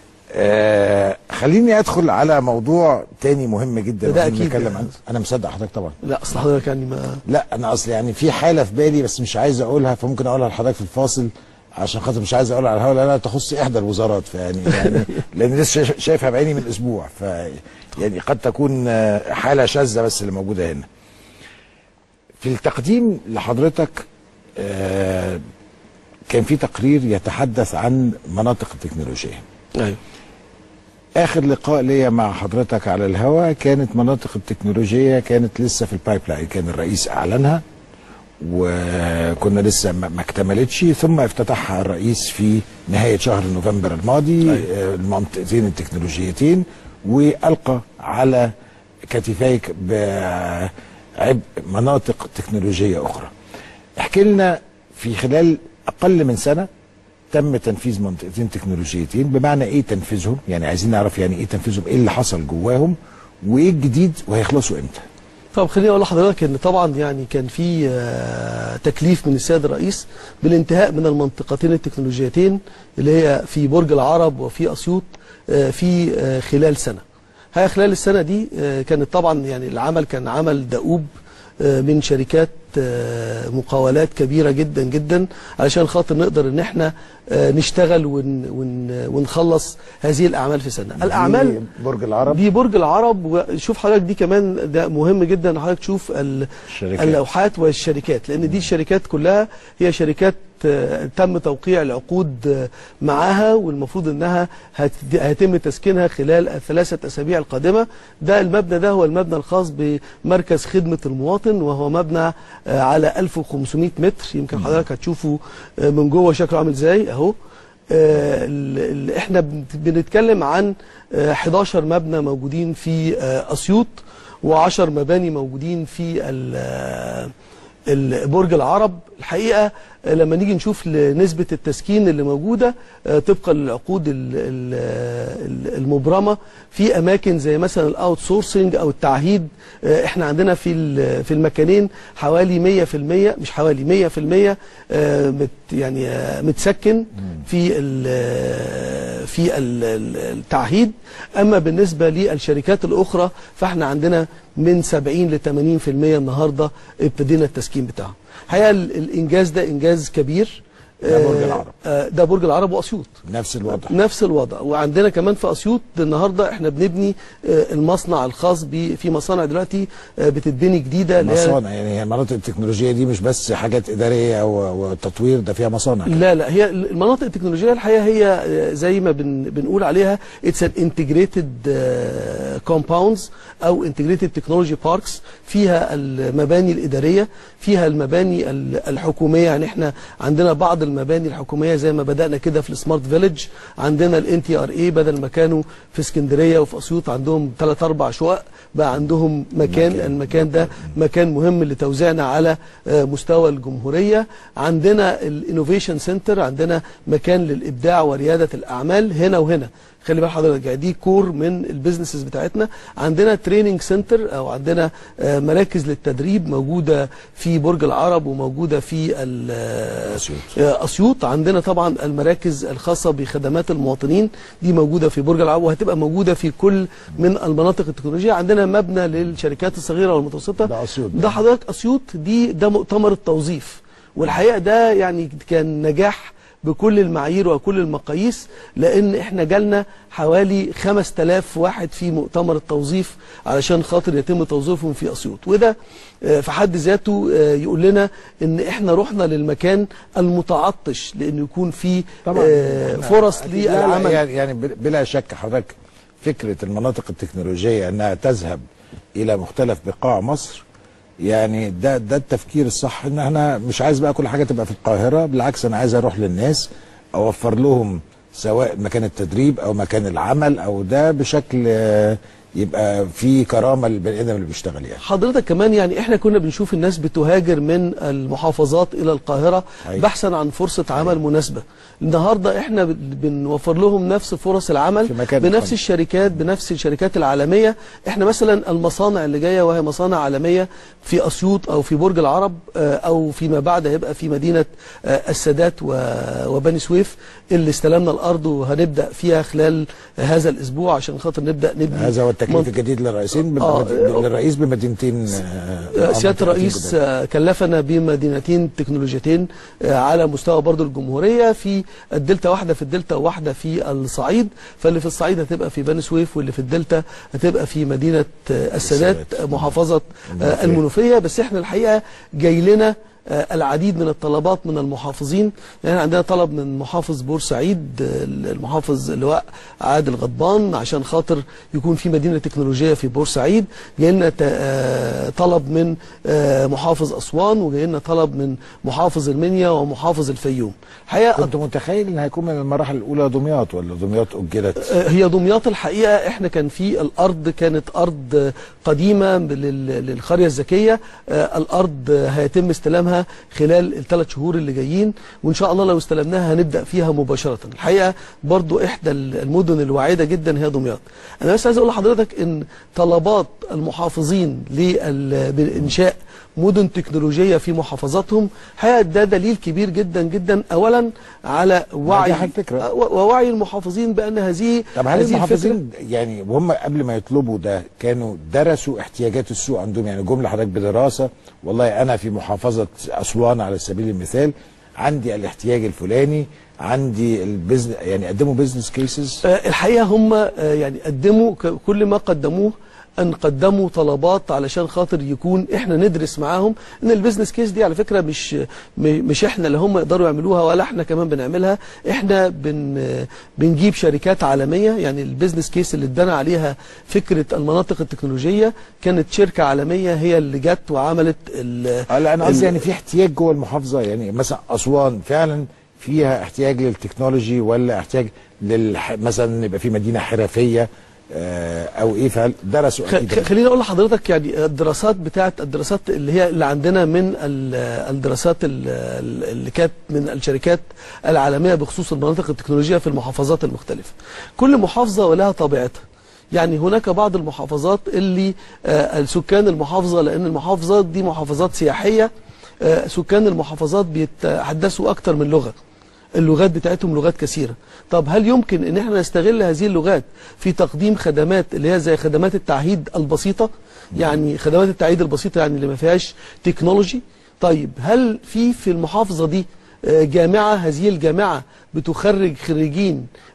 آه خليني ادخل على موضوع تاني مهم جدا ده وإحنا أكيد بنتكلم يعني. عنه انا مصدق حضرتك طبعا لا أصل حضرتك يعني ما لا انا اصل يعني في حاله في بالي بس مش عايز اقولها فممكن اقولها لحضرتك في الفاصل عشان خاطر مش عايز اقولها على الهواء لانها تخص احدى الوزارات فيعني يعني لان لسه شايف- شايفها بعيني من اسبوع ف يعني قد تكون آه، حاله شاذه بس اللي موجوده هنا. في التقديم لحضرتك آه، كان في تقرير يتحدث عن مناطق التكنولوجيا. أيوه اخر لقاء ليا مع حضرتك على الهواء كانت مناطق التكنولوجيا كانت لسه في البايب لاين كان الرئيس اعلنها وكنا لسه ما ما اكتملتش ثم افتتحها الرئيس في نهايه شهر نوفمبر الماضي أيوة. آه، المنطقتين التكنولوجيتين والقى على كتفيك بعبء مناطق تكنولوجيه اخرى. احكي لنا في خلال اقل من سنه تم تنفيذ منطقتين تكنولوجيتين بمعنى ايه تنفيذهم يعني عايزين نعرف يعني ايه تنفيذهم ايه اللي حصل جواهم وايه الجديد وهيخلصوا امتى طب خليني اقول لحضرتك ان طبعا يعني كان في آه، تكليف من السيد الرئيس بالانتهاء من المنطقتين التكنولوجيتين اللي هي في برج العرب وفي اسيوط آه، في آه، خلال سنه. هي خلال السنه دي آه، كانت طبعا يعني العمل كان عمل دؤوب آه، من شركات آه، مقاولات كبيره جدا جدا علشان خاطر نقدر ان احنا آه، نشتغل ون ون ونخلص هذه الاعمال في سنه. الاعمال دي برج العرب دي برج العرب وشوف حضرتك دي كمان ده مهم جدا ان حضرتك تشوف ال- الشركات. اللوحات والشركات لان دي الشركات كلها هي شركات آه، تم توقيع العقود آه، معاها والمفروض انها هت- هيتم تسكينها خلال الثلاثه اسابيع القادمه ده المبنى ده هو المبنى الخاص بمركز خدمه المواطن وهو مبنى آه، على 1500 متر يمكن حضرتك هتشوفه آه، من جوه شكله عامل ازاي اهو آه، ال- ال- احنا بن- بنتكلم عن آه، 11 مبنى موجودين في آه، اسيوط و10 مباني موجودين في ال- آه، ال- برج العرب الحقيقه آه، لما نيجي نشوف ل- نسبه التسكين اللي موجوده آه، طبقا للعقود ال- ال- ال- المبرمه في اماكن زي مثلا الاوت سورسنج او التعهيد آه، احنا عندنا في ال- في المكانين حوالي 100% مش حوالي 100% آه، مت يعني آه، متسكن في ال- في ال- ال- التعهيد اما بالنسبه للشركات الاخرى فاحنا عندنا من 70 ل 80% النهارده ابتدينا التسكين بتاعهم الحقيقه ال- الانجاز ده انجاز كبير ده برج آه، العرب. آه، ده برج العرب واسيوط نفس الوضع نفس الوضع وعندنا كمان في اسيوط النهارده احنا بنبني آه، المصنع الخاص ب في مصانع دلوقتي آه، بتتبني جديده اللي هي- مصانع يعني هي المناطق التكنولوجيه دي مش بس حاجات اداريه و- وتطوير ده فيها مصانع لا لا هي المناطق التكنولوجيه الحقيقه هي آه، زي ما بن بنقول عليها اتس ان انتجريتد كومباوندز او انتجريتد تكنولوجي باركس فيها المباني الاداريه فيها المباني ال- الحكوميه يعني احنا عندنا بعض المباني الحكوميه زي ما بدانا كده في السمارت فيليج عندنا الان تي ار اي بدل ما كانوا في اسكندريه وفي اسيوط عندهم ثلاث اربع شقق بقى عندهم مكان مكان. المكان ده مكان مهم لتوزيعنا على آه، مستوى الجمهوريه عندنا الانوفيشن سنتر عندنا مكان للابداع ورياده الاعمال هنا وهنا خلي بال حضرتك يعني دي كور من البيزنسز بتاعتنا عندنا تريننج سنتر او عندنا آه، مراكز للتدريب موجوده في برج العرب وموجوده في ال- آه، أسيوط. آه، اسيوط عندنا طبعا المراكز الخاصه بخدمات المواطنين دي موجوده في برج العرب وهتبقى موجوده في كل من المناطق التكنولوجيه عندنا مبنى للشركات الصغيره والمتوسطه ده أسيوط ده ده. حضرتك اسيوط دي ده مؤتمر التوظيف والحقيقه ده يعني كان نجاح بكل المعايير وكل المقاييس لان احنا جالنا حوالي 5000 واحد في مؤتمر التوظيف علشان خاطر يتم توظيفهم في اسيوط وده آه، في حد ذاته آه، يقول لنا ان احنا رحنا للمكان المتعطش لانه يكون فيه آه، إحنا- فرص أكيد. لا، لا، للعمل يعني يعني بلا شك حضرتك فكره المناطق التكنولوجيه انها تذهب الى مختلف بقاع مصر يعني ده ده التفكير الصح ان احنا مش عايز بقى كل حاجه تبقى في القاهره بالعكس انا عايز اروح للناس اوفر لهم سواء مكان التدريب او مكان العمل او ده بشكل آه، يبقى في كرامه للبني ادم اللي بيشتغل يعني حضرتك كمان يعني احنا كنا بنشوف الناس بتهاجر من المحافظات الى القاهره أيوة. بحثا عن فرصه عمل مناسبه النهارده احنا بن- بنوفر لهم نفس فرص العمل في مكان بنفس مختلف. الشركات بنفس الشركات العالميه احنا مثلا المصانع اللي جايه وهي مصانع عالميه في اسيوط او في برج العرب آه، او فيما بعد هيبقى في مدينه آه، السادات و- وبني سويف اللي استلمنا الارض وهنبدا فيها خلال هذا الاسبوع عشان خاطر نبدا نبني هذا هو التكليف منطقة- الجديد للرئيسين آه، بالمد- آه، للرئيس بمدينتين آه، سياده منطقتين الرئيس جداد. آه، كلفنا بمدينتين تكنولوجيتين آه، على مستوى برضو الجمهوريه في الدلتا واحده في الدلتا وواحده في الصعيد فاللي في الصعيد هتبقى في بني سويف واللي في الدلتا هتبقى في مدينه آه، السادات السادات. آه، محافظه آه، المنوفية. المنوفيه بس احنا الحقيقه جاي لنا آه، العديد من الطلبات من المحافظين يعني عندنا طلب من محافظ بورسعيد آه، المحافظ اللواء عادل غضبان عشان خاطر يكون في مدينه تكنولوجيه في بورسعيد جاي لنا ت- آه، طلب من آه، محافظ اسوان وجاي لنا طلب من محافظ المنيا ومحافظ الفيوم الحقيقه كنت متخيل ان هيكون من المراحل الاولى دمياط ولا دمياط اجلت آه، هي دمياط الحقيقه احنا كان في الارض كانت ارض آه، قديمه لل- للقريه الذكيه آه، الارض آه، هيتم استلامها خلال الثلاث شهور اللي جايين وان شاء الله لو استلمناها هنبدا فيها مباشره الحقيقه برضو احدى المدن الواعده جدا هي دمياط انا بس عايز اقول لحضرتك ان طلبات المحافظين لل- بانشاء مدن تكنولوجيه في محافظاتهم الحقيقه ده دليل كبير جدا جدا اولا على وعي نجاح الفكرة. آه، ووعي المحافظين بان هذه طب هل هذه الفكرة- المحافظين يعني وهم قبل ما يطلبوا ده كانوا درسوا احتياجات السوق عندهم يعني جمله حضرتك بدراسه والله انا في محافظه اسوان على سبيل المثال عندي الاحتياج الفلاني عندي البزن يعني قدموا بزنس كيسز آه، الحقيقه هم آه، يعني قدموا ك- كل ما قدموه ان قدموا طلبات علشان خاطر يكون احنا ندرس معاهم ان البيزنس كيس دي على فكره مش م- مش احنا اللي هم يقدروا يعملوها ولا احنا كمان بنعملها احنا بن آه، بنجيب شركات عالميه يعني البيزنس كيس اللي ادانا عليها فكره المناطق التكنولوجيه كانت شركه عالميه هي اللي جت وعملت ال- اه لا انا ال- قصدي يعني في احتياج جوه المحافظه يعني مثلا اسوان فعلا فيها احتياج للتكنولوجي ولا احتياج لل مثلا يبقى في مدينه حرفيه آه، او ايه فهل درسوا خ- اكيد خ- خليني اقول لحضرتك يعني الدراسات بتاعت الدراسات اللي هي اللي عندنا من ال- الدراسات ال- ال- اللي كانت من الشركات العالميه بخصوص المناطق التكنولوجيه في المحافظات المختلفه. كل محافظه ولها طبيعتها. يعني هناك بعض المحافظات اللي آه، السكان المحافظه لان المحافظات دي محافظات سياحيه آه، سكان المحافظات بيتحدثوا اكتر من لغه. اللغات بتاعتهم لغات كثيرة طب هل يمكن ان احنا نستغل هذه اللغات في تقديم خدمات اللي هي زي خدمات التعهيد البسيطة يعني خدمات التعهيد البسيطة يعني اللي ما فيهاش تكنولوجي طيب هل في في المحافظة دي آه، جامعة هذه الجامعة بتخرج خريجين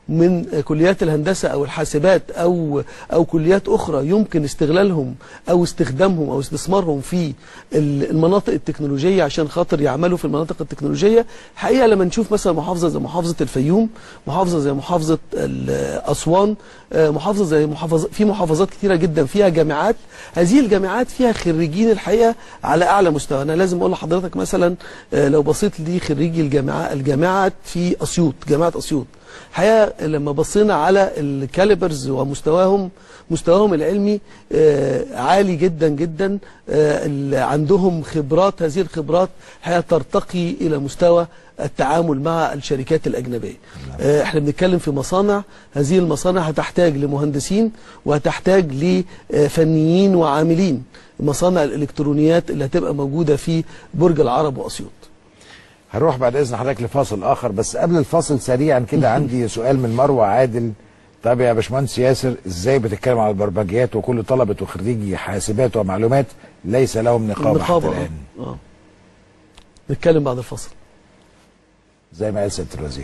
من آه، كليات الهندسه او الحاسبات او او كليات اخرى يمكن استغلالهم او استخدامهم او استثمارهم في ال- المناطق التكنولوجيه عشان خاطر يعملوا في المناطق التكنولوجيه حقيقه لما نشوف مثلا محافظه زي محافظه الفيوم محافظه زي محافظه ال- اسوان آه، محافظه زي محافظه في محافظات كتيره جدا فيها جامعات هذه الجامعات فيها خريجين الحقيقه على اعلى مستوى انا لازم اقول لحضرتك مثلا آه، لو بصيت لخريجي الجامعات الجامعات في اسيوط جامعه اسيوط الحقيقه لما بصينا على الكاليبرز ومستواهم مستواهم العلمي آه، عالي جدا جدا آه، ال- عندهم خبرات هذه الخبرات الحقيقه ترتقي الى مستوى التعامل مع الشركات الأجنبية آه، احنا بنتكلم في مصانع هذه المصانع هتحتاج لمهندسين وهتحتاج لفنيين وعاملين مصانع الإلكترونيات اللي هتبقى موجودة في برج العرب وأسيوط هنروح بعد اذن حضرتك لفاصل اخر بس قبل الفاصل سريعا كده عندي سؤال من مروه عادل طب يا باشمهندس ياسر ازاي بتتكلم على البرمجيات وكل طلبه وخريجي حاسبات ومعلومات ليس لهم نقابه حتى النقابة الان آه. آه. نتكلم بعد الفصل زي ما قال سياده الوزير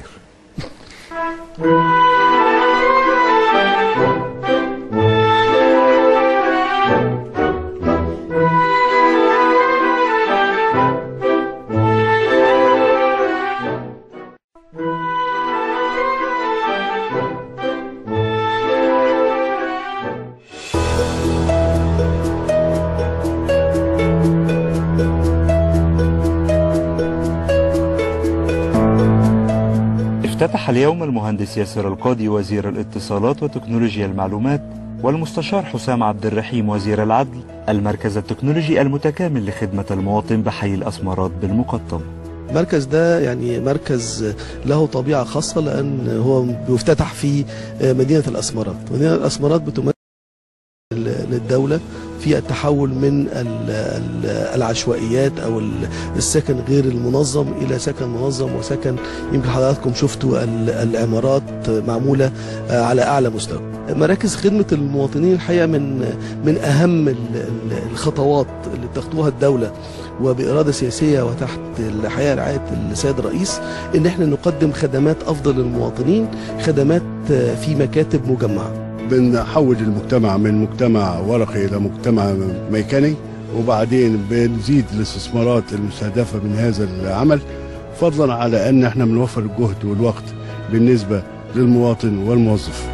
افتتح اليوم المهندس ياسر القاضي وزير الاتصالات وتكنولوجيا المعلومات والمستشار حسام عبد الرحيم وزير العدل المركز التكنولوجي المتكامل لخدمة المواطن بحي الأسمرات بالمقطم المركز ده يعني مركز له طبيعة خاصة لأن هو بيفتتح في مدينة الأسمرات مدينة الأسمرات بتمثل للدولة في التحول من ال- ال- العشوائيات أو ال- السكن غير المنظم إلى سكن منظم وسكن يمكن حضراتكم شفتوا ال- العمارات معمولة آه، على أعلى مستوى مراكز خدمة المواطنين الحقيقة من من أهم ال- ال- الخطوات اللي بتاخدوها الدولة وبإرادة سياسية وتحت الحقيقة رعاية السيد الرئيس إن احنا نقدم خدمات أفضل للمواطنين خدمات آه، في مكاتب مجمعة بنحول المجتمع من مجتمع ورقي الى مجتمع ميكاني وبعدين بنزيد الاستثمارات المستهدفه من هذا العمل فضلا على ان احنا بنوفر الجهد والوقت بالنسبه للمواطن والموظف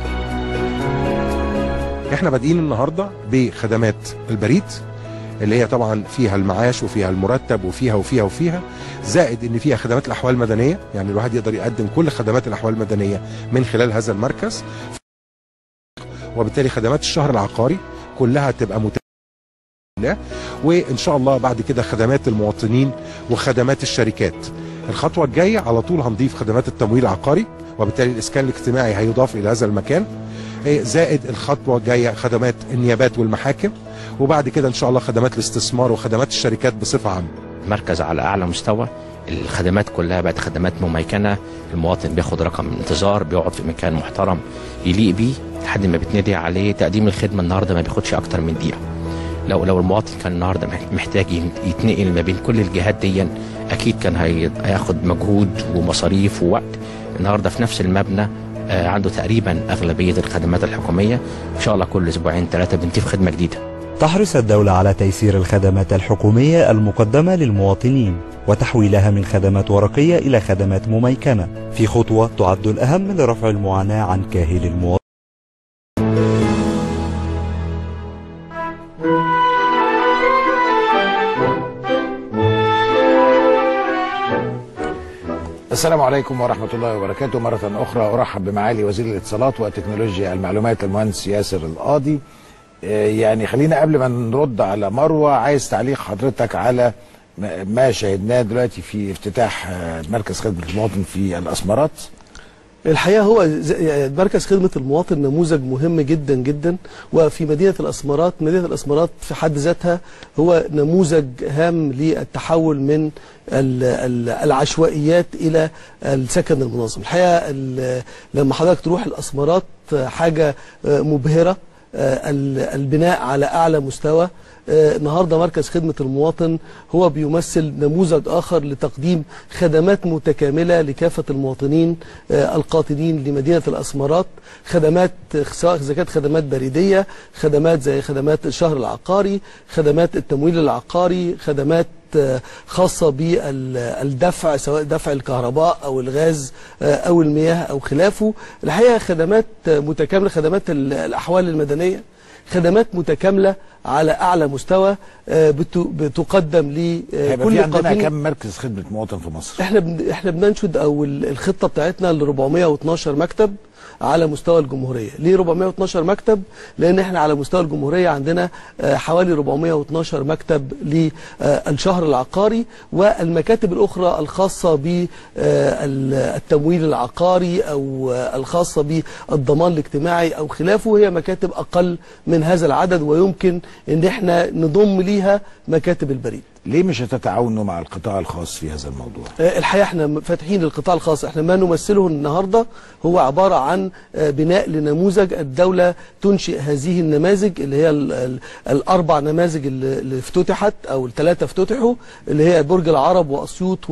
احنا بادئين النهارده بخدمات البريد اللي هي طبعا فيها المعاش وفيها المرتب وفيها وفيها وفيها زائد ان فيها خدمات الاحوال المدنيه يعني الواحد يقدر يقدم كل خدمات الاحوال المدنيه من خلال هذا المركز وبالتالي خدمات الشهر العقاري كلها تبقى متاحه وان شاء الله بعد كده خدمات المواطنين وخدمات الشركات الخطوه الجايه على طول هنضيف خدمات التمويل العقاري وبالتالي الاسكان الاجتماعي هيضاف الى هذا المكان إيه، زائد الخطوه الجايه خدمات النيابات والمحاكم وبعد كده ان شاء الله خدمات الاستثمار وخدمات الشركات بصفه عامه مركز على اعلى مستوى الخدمات كلها بقت خدمات مميكنه المواطن بياخد رقم انتظار بيقعد في مكان محترم يليق بيه لحد ما بتنادي عليه تقديم الخدمه النهارده ما بياخدش اكتر من دقيقه لو لو المواطن كان النهارده محتاج يتنقل ما بين كل الجهات دي اكيد كان هي- هياخد مجهود ومصاريف ووقت النهارده في نفس المبنى آه، عنده تقريبا اغلبيه الخدمات الحكوميه ان شاء الله كل اسبوعين ثلاثه بنضيف خدمه جديده تحرص الدولة على تيسير الخدمات الحكومية المقدمة للمواطنين وتحويلها من خدمات ورقية إلى خدمات مميكنة في خطوة تعد الأهم لرفع المعاناة عن كاهل المواطن السلام عليكم ورحمة الله وبركاته مرة أخرى أرحب بمعالي وزير الاتصالات وتكنولوجيا المعلومات المهندس ياسر القاضي آه، يعني خلينا قبل ما نرد على مروة عايز تعليق حضرتك على ما- ما شاهدناه دلوقتي في افتتاح آه، مركز خدمة المواطن في الأسمرات الحقيقه هو ز- يعني مركز خدمه المواطن نموذج مهم جدا جدا وفي مدينه الاسمرات مدينه الاسمرات في حد ذاتها هو نموذج هام للتحول من ال- ال- العشوائيات الى السكن المنظم الحقيقه ال- لما حضرتك تروح الاسمرات حاجه مبهره آه، ال- البناء على اعلى مستوى آه، النهارده مركز خدمه المواطن هو بيمثل نموذج اخر لتقديم خدمات متكامله لكافه المواطنين آه، القاطنين لمدينه الاسمرات خدمات سواء اذا كانت خدمات بريديه خدمات زي خدمات الشهر العقاري خدمات التمويل العقاري خدمات آه، خاصة بالدفع سواء دفع الكهرباء أو الغاز آه، أو المياه أو خلافه الحقيقة خدمات آه، متكاملة خدمات ال- الأحوال المدنية خدمات متكاملة على أعلى مستوى آه، بت- بتقدم هيبقى في لكل عندنا قاطن كم مركز خدمه مواطن في مصر احنا بن... احنا بننشد او ال- الخطه بتاعتنا ل 412 مكتب على مستوى الجمهوريه ليه 412 مكتب لان احنا على مستوى الجمهوريه عندنا آه، حوالي 412 مكتب للشهر العقاري والمكاتب الاخرى الخاصه بالتمويل العقاري او آه، الخاصه بالضمان الاجتماعي او خلافه هي مكاتب اقل من هذا العدد ويمكن ان احنا نضم ليها مكاتب البريد ليه مش هتتعاونوا مع القطاع الخاص في هذا الموضوع آه، الحقيقه احنا فاتحين القطاع الخاص احنا ما نمثله النهارده هو عباره عن آه، بناء لنموذج الدوله تنشئ هذه النماذج اللي هي ال ال الاربع نماذج اللي اللي افتتحت او الثلاثه افتتحوا اللي هي برج العرب واسيوط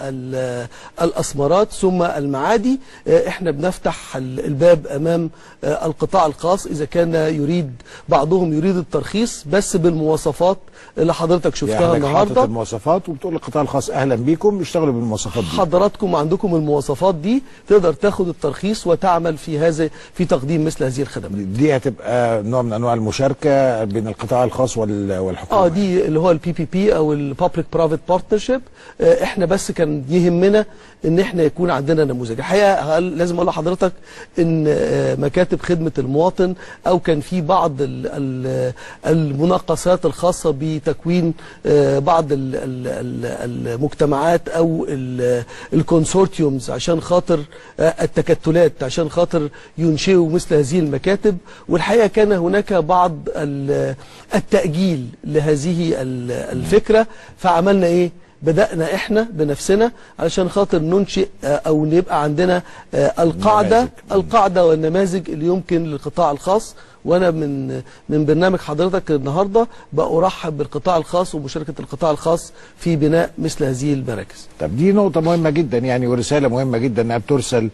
والاسمرات ثم المعادي آه، احنا بنفتح ال- الباب امام آه، القطاع الخاص اذا كان يريد بعضهم يريد الترخيص بس بالمواصفات اللي حضرتك شفتها يعني حضرتك حاطط النهارده المواصفات وبتقول للقطاع الخاص اهلا بيكم اشتغلوا بالمواصفات دي حضراتكم عندكم المواصفات دي تقدر تاخد الترخيص وتعمل في هذا في تقديم مثل هذه الخدمات دي هتبقى نوع من انواع المشاركه بين القطاع الخاص وال- والحكومه اه دي اللي هو البي بي بي او البابليك برايفت بارتنرشيب احنا بس كان يهمنا ان احنا يكون عندنا نموذج الحقيقه هل- لازم اقول لحضرتك ان آه، مكاتب خدمه المواطن او كان في بعض ال- ال- المناقصات الخاصه بتكوين آه، بعض ال- ال- ال- المجتمعات او ال- الكونسورتيومز عشان خاطر آه، التكتلات عشان خاطر ينشئوا مثل هذه المكاتب والحقيقه كان هناك بعض ال- التاجيل لهذه ال- الفكره فعملنا ايه بدأنا احنا بنفسنا علشان خاطر ننشئ آه، او يبقى عندنا آه، القاعدة نماذج. القاعدة والنماذج اللي يمكن للقطاع الخاص وانا من من برنامج حضرتك النهارده بأرحب بالقطاع الخاص ومشاركة القطاع الخاص في بناء مثل هذه المراكز طب دي نقطة مهمة جدا يعني ورسالة مهمة جدا انها بترسل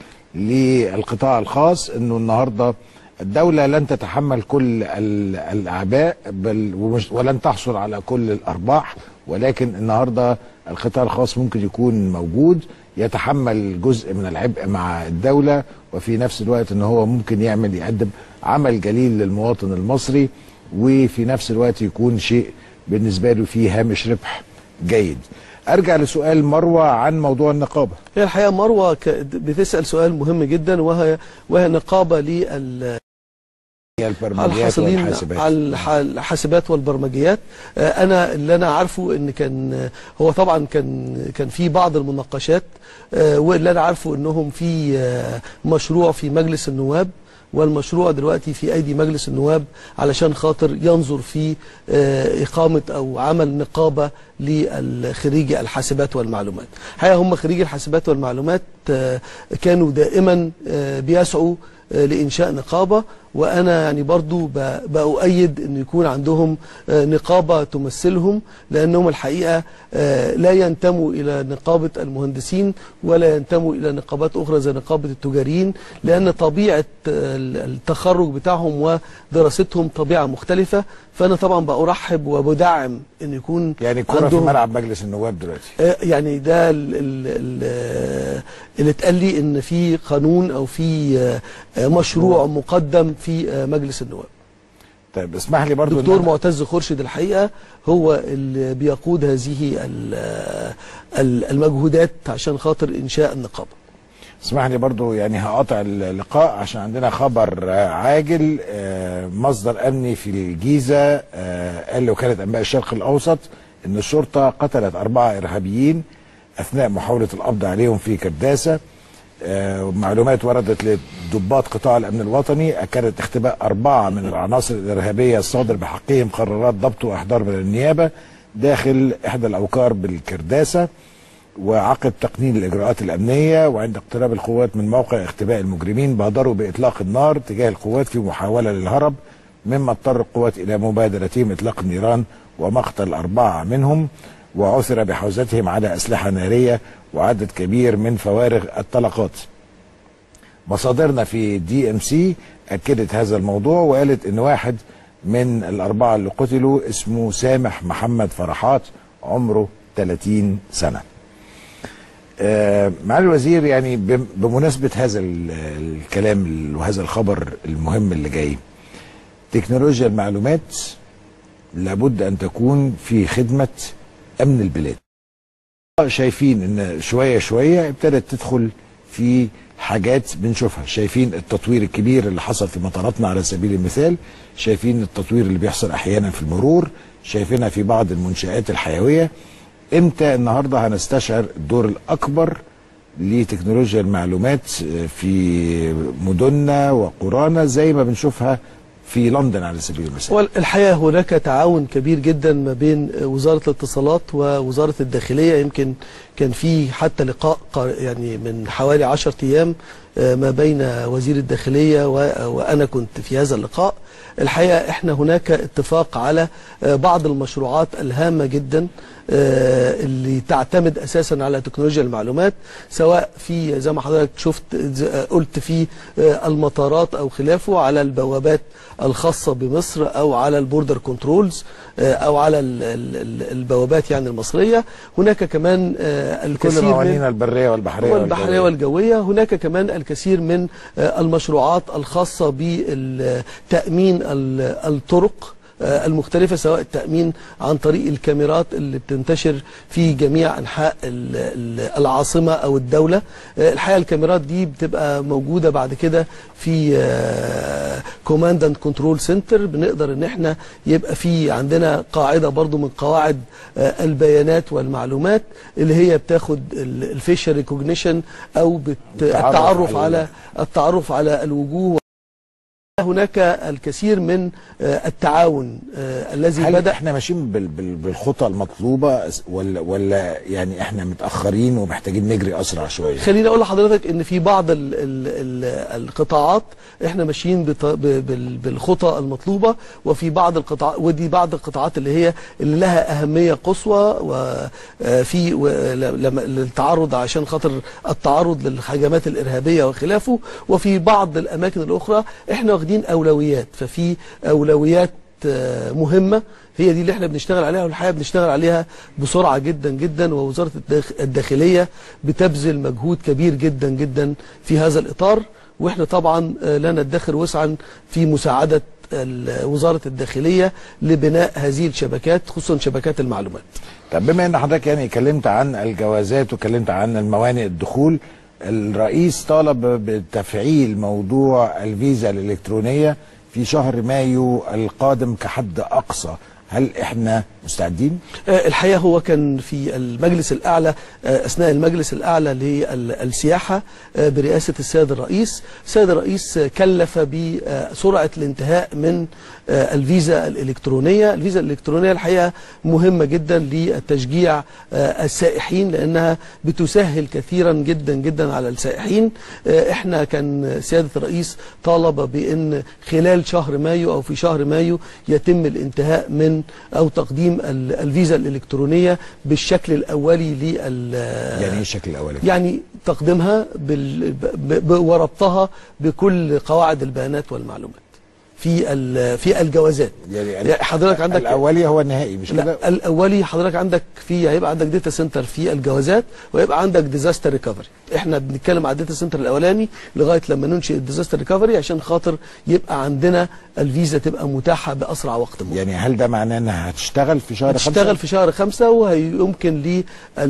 للقطاع الخاص انه النهارده الدولة لن تتحمل كل ال- الأعباء بل ومش ولن تحصل على كل الأرباح ولكن النهارده القطاع الخاص ممكن يكون موجود يتحمل جزء من العبء مع الدولة وفي نفس الوقت ان هو ممكن يعمل يقدم عمل جليل للمواطن المصري وفي نفس الوقت يكون شيء بالنسبة له فيه هامش ربح جيد ارجع لسؤال مروه عن موضوع النقابه هي الحقيقة مروة ك- بتسأل سؤال مهم جدا وهي وهي نقابة لل هي على البرمجيات الحاصلين والحاسبات على الح- الحاسبات والبرمجيات آه، انا اللي انا عارفه ان كان آه، هو طبعا كان كان في بعض المناقشات آه، واللي انا عارفه انهم في آه، مشروع في مجلس النواب والمشروع دلوقتي في ايدي مجلس النواب علشان خاطر ينظر في آه، اقامه او عمل نقابه لخريجي الحاسبات والمعلومات. الحقيقه هم خريجي الحاسبات والمعلومات آه، كانوا دائما آه، بيسعوا آه، لانشاء نقابه وانا يعني برضو ب- باؤيد ان يكون عندهم آه، نقابه تمثلهم لانهم الحقيقه آه، لا ينتموا الى نقابه المهندسين ولا ينتموا الى نقابات اخرى زي نقابه التجاريين لان طبيعه آه، التخرج بتاعهم ودراستهم طبيعه مختلفه فانا طبعا بارحب وبدعم ان يكون يعني كرة في عندهم- ملعب مجلس النواب دلوقتي آه، يعني ده ال- ال- ال- اللي اتقال لي ان في قانون او في آه، آه، مشروع مقدم في آه، مجلس النواب طيب اسمح لي برضو إن دكتور أنا- معتز خورشيد الحقيقه هو اللي بيقود هذه ال- ال- المجهودات عشان خاطر انشاء النقابه اسمح لي برضو يعني هقاطع اللقاء عشان عندنا خبر آه، عاجل آه، مصدر امني في الجيزه آه، قال لوكاله انباء الشرق الاوسط ان الشرطه قتلت اربعه ارهابيين اثناء محاوله القبض عليهم في كرداسه آه، معلومات وردت لضباط قطاع الامن الوطني اكدت اختباء اربعه من العناصر الارهابيه الصادر بحقهم قرارات ضبط واحضار من النيابه داخل احدى الاوكار بالكرداسه وعقب تقنين الاجراءات الامنيه وعند اقتراب القوات من موقع اختباء المجرمين بادروا باطلاق النار تجاه القوات في محاوله للهرب مما اضطر القوات إلى مبادرتهم إطلاق النيران ومقتل أربعة منهم وعثر بحوزتهم على أسلحة نارية وعدد كبير من فوارغ الطلقات مصادرنا في دي ام سي اكدت هذا الموضوع وقالت ان واحد من الاربعه اللي قتلوا اسمه سامح محمد فرحات عمره 30 سنه. آه، معالي الوزير يعني بم- بمناسبه هذا ال- الكلام ال- وهذا الخبر المهم اللي جاي تكنولوجيا المعلومات لابد ان تكون في خدمه امن البلاد. شايفين ان شويه شويه ابتدت تدخل في حاجات بنشوفها شايفين التطوير الكبير اللي حصل في مطاراتنا على سبيل المثال شايفين التطوير اللي بيحصل احيانا في المرور شايفينها في بعض المنشآت الحيويه امتى النهارده هنستشعر الدور الاكبر لتكنولوجيا المعلومات في مدننا وقرانا زي ما بنشوفها في لندن على سبيل المثال هو الحقيقه هناك تعاون كبير جدا ما بين وزاره الاتصالات ووزاره الداخليه يمكن كان في حتى لقاء قا- يعني من حوالي 10 ايام آه، ما بين وزير الداخليه و- وانا كنت في هذا اللقاء الحقيقه احنا هناك اتفاق على آه، بعض المشروعات الهامه جدا آه، اللي تعتمد اساسا على تكنولوجيا المعلومات سواء في زي ما حضرتك شفت ز- آه، قلت في آه، المطارات او خلافه على البوابات الخاصه بمصر او على البوردر كنترولز آه، او على ال- ال- ال- البوابات يعني المصريه هناك كمان آه، كل الكثير من موانينا البريه والبحريه والبحرية والجوية هناك كمان الكثير من آه، المشروعات الخاصة بتأمين ال- الطرق آه، المختلفة سواء التأمين عن طريق الكاميرات اللي بتنتشر في جميع أنحاء ال- ال- العاصمة أو الدولة آه، الحقيقة الكاميرات دي بتبقى موجودة بعد كده في كوماند اند كنترول سنتر بنقدر ان احنا يبقى في عندنا قاعدة برضو من قواعد آه، البيانات والمعلومات اللي هي بتاخد الفيشل ريكوجنيشن او بت- التعرف التعرف على- على التعرف على الوجوه هناك الكثير من آه، التعاون آه، الذي هل بدأ احنا ماشيين بال- بال- بالخطى المطلوبه ولا ولا يعني احنا متاخرين ومحتاجين نجري اسرع شويه خليني اقول لحضرتك ان في بعض ال ال ال القطاعات احنا ماشيين بط- ب- بال- بالخطى المطلوبه وفي بعض القطاعات ودي بعض القطاعات اللي هي اللي لها اهميه قصوى وفي لما للتعرض عشان خاطر التعرض للهجمات الارهابيه وخلافه وفي بعض الاماكن الاخرى احنا واخدين اولويات ففي اولويات آه، مهمه هي دي اللي احنا بنشتغل عليها والحقيقه بنشتغل عليها بسرعه جدا جدا ووزاره الداخ- الداخليه بتبذل مجهود كبير جدا جدا في هذا الاطار واحنا طبعا آه، لا ندخر وسعا في مساعده ال- وزاره الداخليه لبناء هذه الشبكات خصوصا شبكات المعلومات. طب بما ان حضرتك يعني اتكلمت عن الجوازات واتكلمت عن الموانئ الدخول الرئيس طالب بتفعيل موضوع الفيزا الالكترونيه في شهر مايو القادم كحد اقصى هل احنا مستعدين؟ آه، الحقيقه هو كان في المجلس الاعلى آه، اثناء المجلس الاعلى للسياحه آه، برئاسه السيد الرئيس، السيد الرئيس آه، كلف بسرعه الانتهاء من آه، الفيزا الالكترونيه، الفيزا الالكترونيه الحقيقه مهمه جدا لتشجيع آه، السائحين لانها بتسهل كثيرا جدا جدا على السائحين، آه، احنا كان سياده الرئيس طالب بان خلال شهر مايو او في شهر مايو يتم الانتهاء من او تقديم ال- الفيزا الالكترونيه بالشكل الاولي لل يعني ايه الشكل الاولي؟ يعني تقديمها بال... ب... ب... وربطها بكل قواعد البيانات والمعلومات في ال... في الجوازات يعني يعني حضرتك عندك الاولي هو النهائي مش كده؟ لا الاولي حضرتك عندك في هيبقى عندك داتا سنتر في الجوازات ويبقى عندك ديزاستر ريكفري احنا بنتكلم على الداتا سنتر الاولاني لغايه لما ننشئ الديزاستر ريكفري عشان خاطر يبقى عندنا الفيزا تبقى متاحه باسرع وقت ممكن يعني هل ده معناه انها هتشتغل في شهر خمسة؟ هتشتغل في شهر خمسة وهيمكن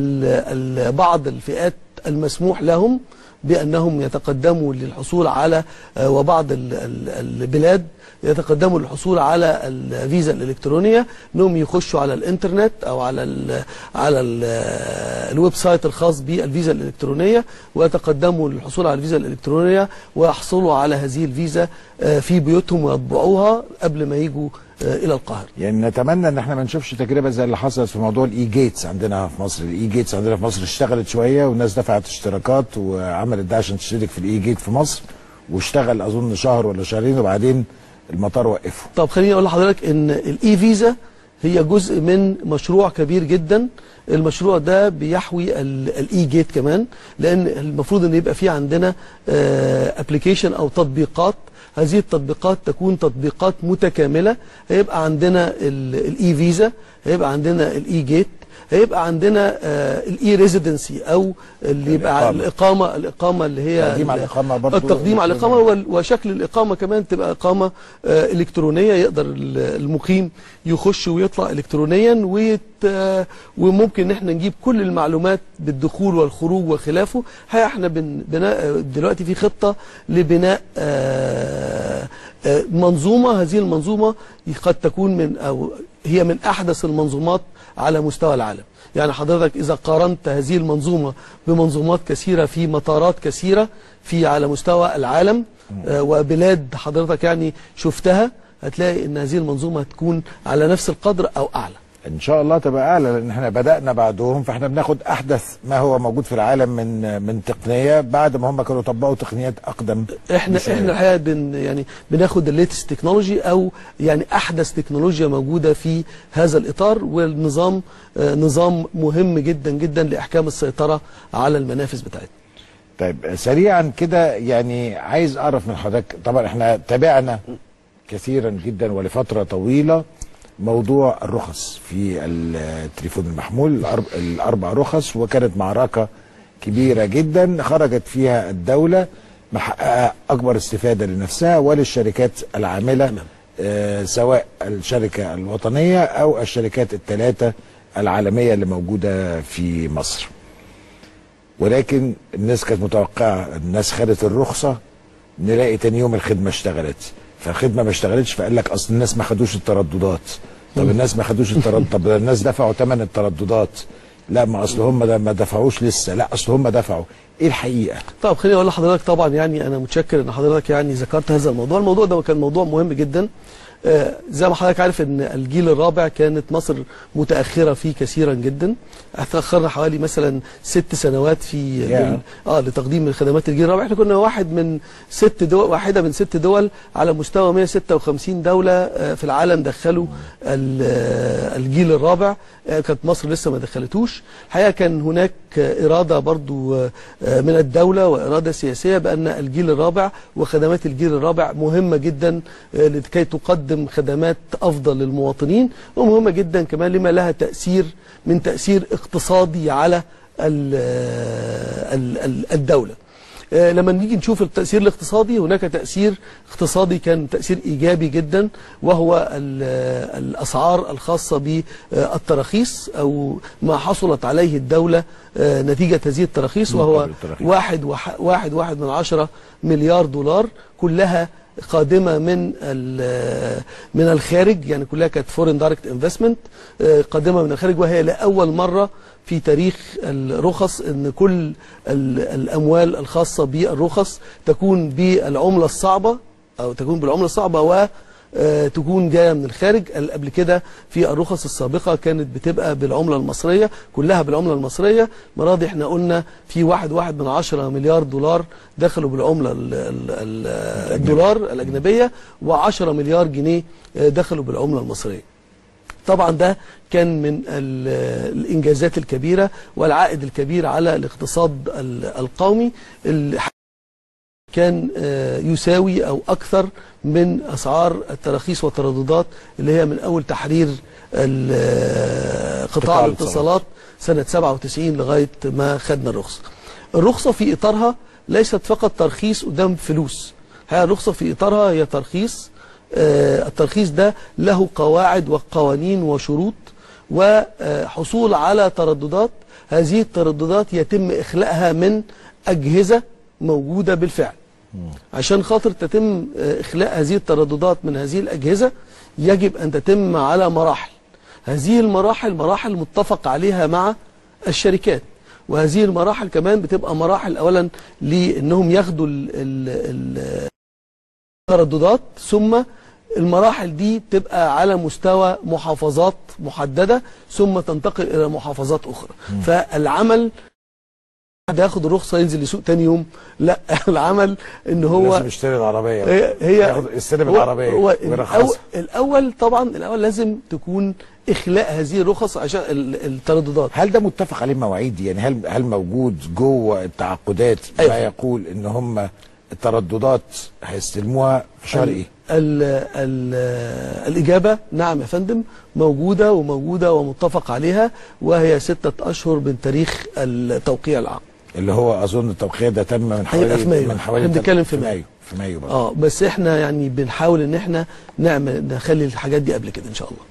لبعض الفئات المسموح لهم بأنهم يتقدموا للحصول على آه، وبعض ال- ال- البلاد يتقدموا للحصول على الفيزا الإلكترونية أنهم يخشوا على الإنترنت أو على ال على ال الويب سايت الخاص بالفيزا الإلكترونية ويتقدموا للحصول على الفيزا الإلكترونية ويحصلوا على هذه الفيزا آه، في بيوتهم ويطبعوها قبل ما يجوا آه، إلى القاهرة يعني نتمنى ان احنا ما نشوفش تجربه زي اللي حصلت في موضوع الاي جيتس عندنا في مصر الاي جيتس عندنا في مصر اشتغلت شويه والناس دفعت اشتراكات وعملت ده عشان تشترك في الاي جيت في مصر واشتغل اظن شهر ولا شهرين وبعدين المطار وقفه طب خليني اقول لحضرتك ان الاي فيزا هي جزء من مشروع كبير جدا المشروع ده بيحوي الاي جيت كمان لان المفروض ان يبقى في عندنا ابلكيشن او تطبيقات هذه التطبيقات تكون تطبيقات متكامله هيبقى عندنا الاي فيزا هيبقى عندنا الاي جيت هيبقى عندنا الاي ريزيدنسي او اللي يبقى الإقامة. الاقامه الاقامه اللي هي تقديم على الإقامة برضو التقديم على الاقامه وال- وشكل الاقامه كمان تبقى اقامه آه، الكترونيه يقدر ال- المقيم يخش ويطلع الكترونيا ويت آه، وممكن ان احنا نجيب كل المعلومات بالدخول والخروج وخلافه هي احنا بن بناء دلوقتي في خطه لبناء آه، آه، منظومه هذه المنظومه قد تكون من او هي من احدث المنظومات على مستوى العالم يعني حضرتك اذا قارنت هذه المنظومه بمنظومات كثيره في مطارات كثيره في على مستوى العالم آه، وبلاد حضرتك يعني شفتها هتلاقي ان هذه المنظومه هتكون على نفس القدر او اعلى ان شاء الله تبقى اعلى لان احنا بدانا بعدهم فاحنا بناخد احدث ما هو موجود في العالم من من تقنيه بعد ما هم كانوا طبقوا تقنيات اقدم احنا بشوية. احنا الحقيقه بن يعني بناخد الليتست تكنولوجي او يعني احدث تكنولوجيا موجوده في هذا الاطار والنظام آه، نظام مهم جدا جدا لاحكام السيطره على المنافذ بتاعتنا طيب سريعا كده يعني عايز اعرف من حضرتك طبعا احنا تابعنا كثيرا جدا ولفتره طويله موضوع الرخص في التليفون المحمول الأرب- الاربع رخص وكانت معركه كبيره جدا خرجت فيها الدوله محققه اكبر استفاده لنفسها وللشركات العامله آه سواء الشركه الوطنيه او الشركات الثلاثه العالميه اللي موجوده في مصر. ولكن الناس كانت متوقعه الناس خدت الرخصه نلاقي تاني يوم الخدمه اشتغلت فالخدمه ما اشتغلتش فقال لك اصل الناس ما خدوش الترددات طب الناس ما خدوش التردد طب ده الناس دفعوا ثمن الترددات لا ما اصل هم ده ما دفعوش لسه لا اصل هم دفعوا ايه الحقيقه طب خليني اقول لحضرتك طبعا يعني انا متشكر ان حضرتك يعني ذكرت هذا الموضوع الموضوع ده كان موضوع مهم جدا آه، زي ما حضرتك عارف ان الجيل الرابع كانت مصر متاخره فيه كثيرا جدا اتاخرنا حوالي مثلا ست سنوات في يا. بال- اه لتقديم الخدمات الجيل الرابع احنا كنا واحد من ست دول واحده من ست دول على مستوى 156 دوله آه، في العالم دخلوا ال- آه، الجيل الرابع آه، كانت مصر لسه ما دخلتوش الحقيقه كان هناك آه، اراده برضو آه، آه، من الدوله واراده سياسيه بان الجيل الرابع وخدمات الجيل الرابع مهمه جدا آه، لكي تقدم خدمات افضل للمواطنين ومهمه جدا كمان لما لها تاثير من تاثير اقتصادي على ال- ال- ال- الدوله آه، لما نيجي نشوف التأثير الاقتصادي هناك تأثير اقتصادي كان تأثير إيجابي جدا وهو ال- الأسعار الخاصة بالتراخيص أو ما حصلت عليه الدولة آه، نتيجة هذه التراخيص وهو مقابل التراخيص. واحد وح- واحد واحد من عشرة مليار دولار كلها قادمة من ال- من الخارج يعني كلها كانت فورين دايركت انفستمنت قادمة من الخارج وهي لأول مرة في تاريخ الرخص ان كل ال- الاموال الخاصة بالرخص تكون بالعملة الصعبة او تكون بالعملة الصعبة و آه، تكون جايه من الخارج ال- قبل كده في الرخص السابقه كانت بتبقى بالعمله المصريه كلها بالعمله المصريه المره دي احنا قلنا في واحد واحد من عشرة مليار دولار دخلوا بالعمله ال- ال- ال- الدولار الاجنبيه و10 مليار جنيه آه، دخلوا بالعمله المصريه طبعا ده كان من ال- الانجازات الكبيره والعائد الكبير على الاقتصاد ال- القومي اللي كان آه، يساوي او اكثر من اسعار التراخيص والترددات اللي هي من اول تحرير ال- آه، قطاع قطاع الاتصالات سنه 97 لغايه ما خدنا الرخصه. الرخصه في اطارها ليست فقط ترخيص قدام فلوس. هي الرخصه في اطارها هي ترخيص آه، الترخيص ده له قواعد وقوانين وشروط وحصول على ترددات هذه الترددات يتم اخلاءها من اجهزه موجوده بالفعل. عشان خاطر تتم آه، اخلاء هذه الترددات من هذه الاجهزه يجب ان تتم على مراحل هذه المراحل مراحل متفق عليها مع الشركات وهذه المراحل كمان بتبقى مراحل اولا لانهم ياخدوا ال- ال- ال- الترددات ثم المراحل دي تبقى على مستوى محافظات محدده ثم تنتقل الى محافظات اخرى فالعمل حد ياخد الرخصه ينزل يسوق تاني يوم لا العمل ان هو لازم يشتري العربيه هي هي ياخد- يستلم هو- العربيه هو ويرخصها الأول, الاول طبعا الاول لازم تكون اخلاء هذه الرخص عشان ال- الترددات هل ده متفق عليه مواعيد يعني هل هل موجود جوه التعاقدات أيوة. ما يقول ان هم الترددات هيستلموها في شهر ايه؟ ال ال الإجابة نعم يا فندم موجودة وموجودة ومتفق عليها وهي ستة أشهر من تاريخ التوقيع العام اللي هو اظن التوقيع ده تم من حوالي هيبقى في مايو. من حوالي إحنا بنتكلم في في مايو. مايو في مايو برضه اه بس احنا يعني بنحاول ان احنا نعمل نخلي الحاجات دي قبل كده ان شاء الله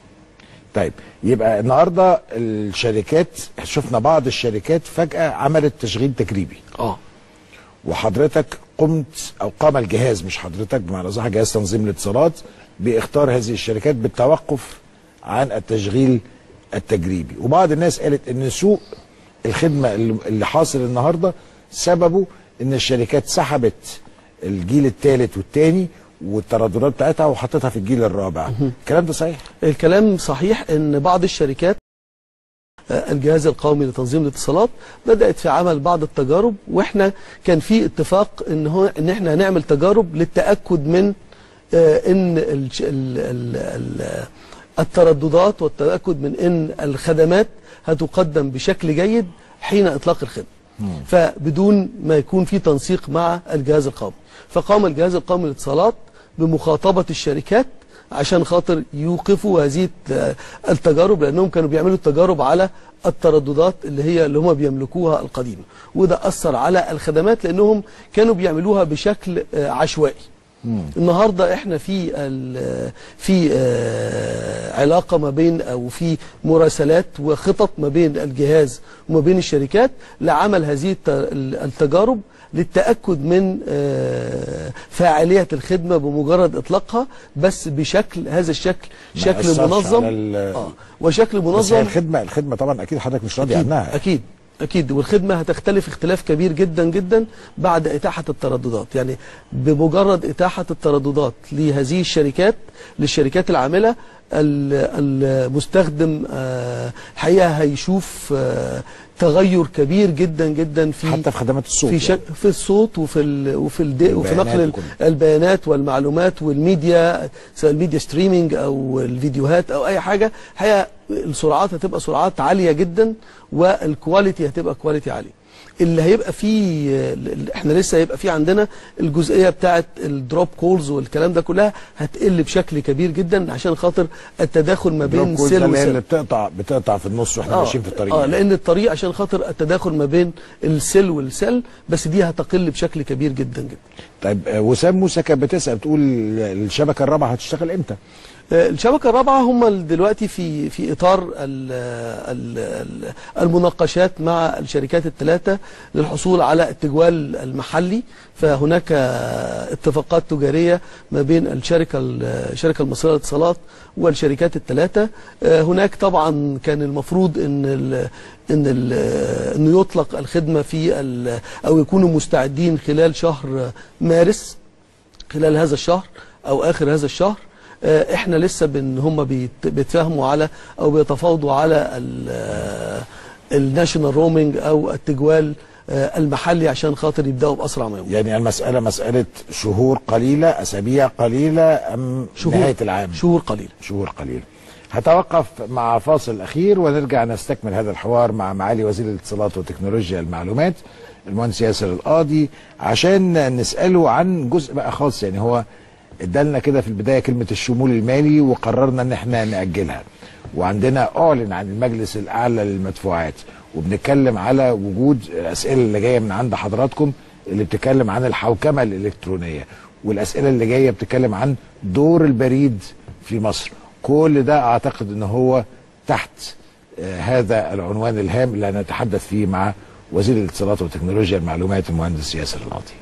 طيب يبقى النهارده الشركات شفنا بعض الشركات فجاه عملت تشغيل تجريبي اه وحضرتك قمت او قام الجهاز مش حضرتك بمعنى صح جهاز تنظيم الاتصالات باختار هذه الشركات بالتوقف عن التشغيل التجريبي وبعض الناس قالت ان سوء الخدمه اللي اللي حاصل النهارده سببه ان الشركات سحبت الجيل الثالث والثاني والترددات بتاعتها وحطتها في الجيل الرابع الكلام ده صحيح الكلام صحيح ان بعض الشركات آه، الجهاز القومي لتنظيم الاتصالات بدات في عمل بعض التجارب واحنا كان في اتفاق ان هو ان احنا هنعمل تجارب للتاكد من آه، ان ال ال ال ال الترددات والتاكد من ان الخدمات هتقدم بشكل جيد حين اطلاق الخدمه فبدون ما يكون في تنسيق مع الجهاز القومي فقام الجهاز القومي للاتصالات بمخاطبه الشركات عشان خاطر يوقفوا هذه الت- التجارب لانهم كانوا بيعملوا التجارب على الترددات اللي هي اللي هم بيملكوها القديمه وده اثر على الخدمات لانهم كانوا بيعملوها بشكل آه، عشوائي النهارده احنا في ال- في آه، علاقه ما بين او في مراسلات وخطط ما بين الجهاز وما بين الشركات لعمل هذه الت- التجارب للتاكد من آه، فاعليه الخدمه بمجرد اطلاقها بس بشكل هذا الشكل ما شكل أثرش منظم على ال- اه وشكل بس هي منظم الخدمه الخدمه طبعا اكيد حضرتك مش راضي أكيد عنها أكيد أكيد والخدمة هتختلف اختلاف كبير جدا جدا بعد إتاحة الترددات يعني بمجرد إتاحة الترددات لهذه الشركات للشركات العاملة ال- المستخدم آه، الحقيقة هيشوف آه، تغير كبير جدا جدا في حتى في خدمات الصوت في شك في الصوت وفي ال وفي ال وفي البيانات نقل ال- وكله. البيانات والمعلومات والميديا سواء الميديا ستريمينج او الفيديوهات او اي حاجه الحقيقه السرعات هتبقى سرعات عاليه جدا والكواليتي هتبقى كواليتي عاليه اللي هيبقى فيه ال- احنا لسه هيبقى فيه عندنا الجزئيه بتاعه الدروب كولز والكلام ده كلها هتقل بشكل كبير جدا عشان خاطر التداخل ما بين دروب كول سيل ده اللي هي وسيل اللي بتقطع بتقطع في النص واحنا ماشيين في الطريق اه يعني. لان الطريق عشان خاطر التداخل ما بين السيل والسيل بس دي هتقل بشكل كبير جدا جدا طيب آه، وسام موسى كانت بتسال بتقول الشبكه الرابعه هتشتغل امتى؟ آه، الشبكه الرابعه هم ال- دلوقتي في في اطار ال ال ال المناقشات مع الشركات الثلاثه للحصول على التجوال المحلي فهناك اتفاقات تجاريه ما بين الشركه ال- الشركه المصريه للاتصالات والشركات الثلاثه آه، هناك طبعا كان المفروض ان ال ان ال انه يطلق الخدمه في ال- او يكونوا مستعدين خلال شهر مارس خلال هذا الشهر او اخر هذا الشهر آه، احنا لسه بن هم بيت- بيتفاهموا على او بيتفاوضوا على الناشونال رومينج او التجوال آه، المحلي عشان خاطر يبداوا باسرع ما يمكن يعني المساله مساله شهور قليله اسابيع قليله ام شهور. نهايه العام؟ شهور قليله شهور قليله. هتوقف مع فاصل اخير ونرجع نستكمل هذا الحوار مع معالي وزير الاتصالات وتكنولوجيا المعلومات المهندس ياسر القاضي عشان نساله عن جزء بقى خاص يعني هو ادالنا كده في البدايه كلمه الشمول المالي وقررنا ان احنا ناجلها وعندنا اعلن عن المجلس الاعلى للمدفوعات وبنتكلم على وجود الاسئله اللي جايه من عند حضراتكم اللي بتتكلم عن الحوكمه الالكترونيه والاسئله اللي جايه بتتكلم عن دور البريد في مصر كل ده اعتقد ان هو تحت آه، هذا العنوان الهام اللي هنتحدث فيه مع وزير الاتصالات وتكنولوجيا المعلومات المهندس ياسر القاضي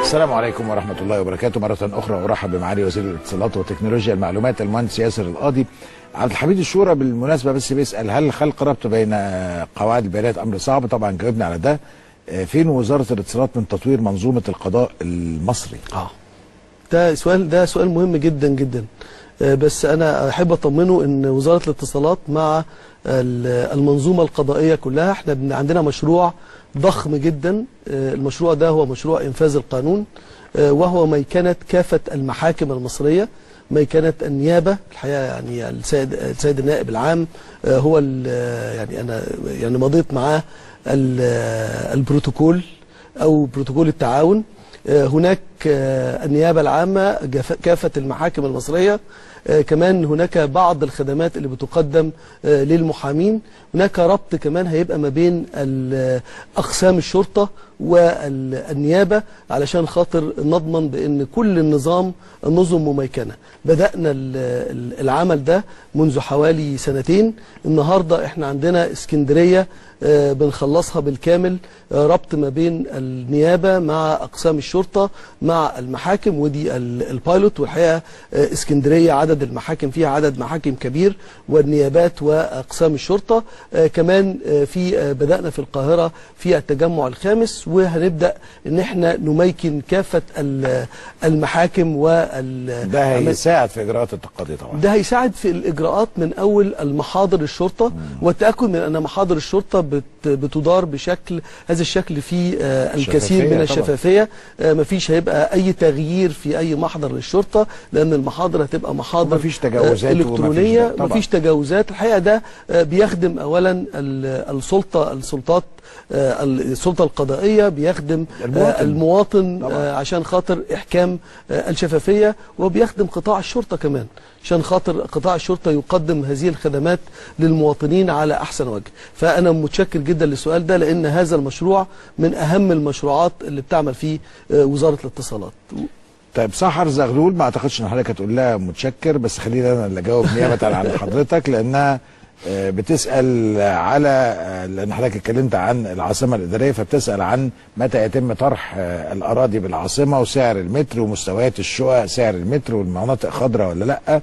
السلام عليكم ورحمة الله وبركاته مرة أخرى أرحب بمعالي وزير الاتصالات وتكنولوجيا المعلومات المهندس ياسر القاضي عبد الحميد الشورى بالمناسبة بس بيسأل هل خلق ربط بين قواعد البيانات أمر صعب طبعا جاوبنا على ده آه، فين وزارة الاتصالات من تطوير منظومة القضاء المصري اه ده سؤال ده سؤال مهم جدا جدا آه، بس انا احب اطمنه ان وزاره الاتصالات مع ال- المنظومه القضائيه كلها احنا بن- عندنا مشروع ضخم جدا آه، المشروع ده هو مشروع انفاذ القانون آه، وهو ميكنه كافه المحاكم المصريه ميكنه النيابه الحقيقه يعني السيد السيد النائب العام آه، هو ال- يعني انا يعني مضيت معاه ال- البروتوكول او بروتوكول التعاون آه، هناك آه، النيابة العامة جف- كافة المحاكم المصرية آه، كمان هناك بعض الخدمات اللي بتقدم آه، للمحامين هناك ربط كمان هيبقى ما بين ال- أقسام الشرطة والنيابة علشان خاطر نضمن بأن كل النظام النظم مميكنة بدأنا ال- ال- العمل ده منذ حوالي سنتين النهاردة احنا عندنا اسكندرية آه، بنخلصها بالكامل آه، ربط ما بين النيابة مع أقسام الشرطة مع المحاكم ودي ال- البايلوت والحقيقة آه، اسكندرية عدد المحاكم فيها عدد محاكم كبير والنيابات وأقسام الشرطة آه، كمان آه، في آه، بدأنا في القاهرة في التجمع الخامس وهنبدأ ان احنا نميكن كافة ال- المحاكم وال ده هيساعد في إجراءات التقاضي طبعا ده هيساعد في الإجراءات من أول المحاضر الشرطة والتأكد من أن محاضر الشرطة بت بتدار بشكل هذا الشكل فيه آه، الكثير شفافية من طبعاً. الشفافية آه، مفيش هيبقى أي تغيير في أي محضر للشرطة لأن المحاضر هتبقى محاضر ومفيش تجاوزات آه، إلكترونية ومفيش ده طبعاً. مفيش تجاوزات الحقيقة ده آه، بيخدم أولا ال- السلطة السلطات آه، السلطة القضائية بيخدم المواطن. آه، المواطن طبعاً. آه، عشان خاطر إحكام آه، الشفافية وبيخدم قطاع الشرطة كمان عشان خاطر قطاع الشرطة يقدم هذه الخدمات للمواطنين على أحسن وجه فأنا متشكر جدا للسؤال ده لأن هذا المشروع من أهم المشروعات اللي بتعمل فيه آه، وزارة الاتصالات طيب سحر زغلول ما اعتقدش ان حضرتك هتقول لها متشكر بس خليني انا اللي اجاوب نيابه عن حضرتك لانها آه، بتسال على آه، لان حضرتك اتكلمت عن العاصمه الاداريه فبتسال عن متى يتم طرح آه، الاراضي بالعاصمه وسعر المتر ومستويات الشقق سعر المتر والمناطق خضراء ولا لا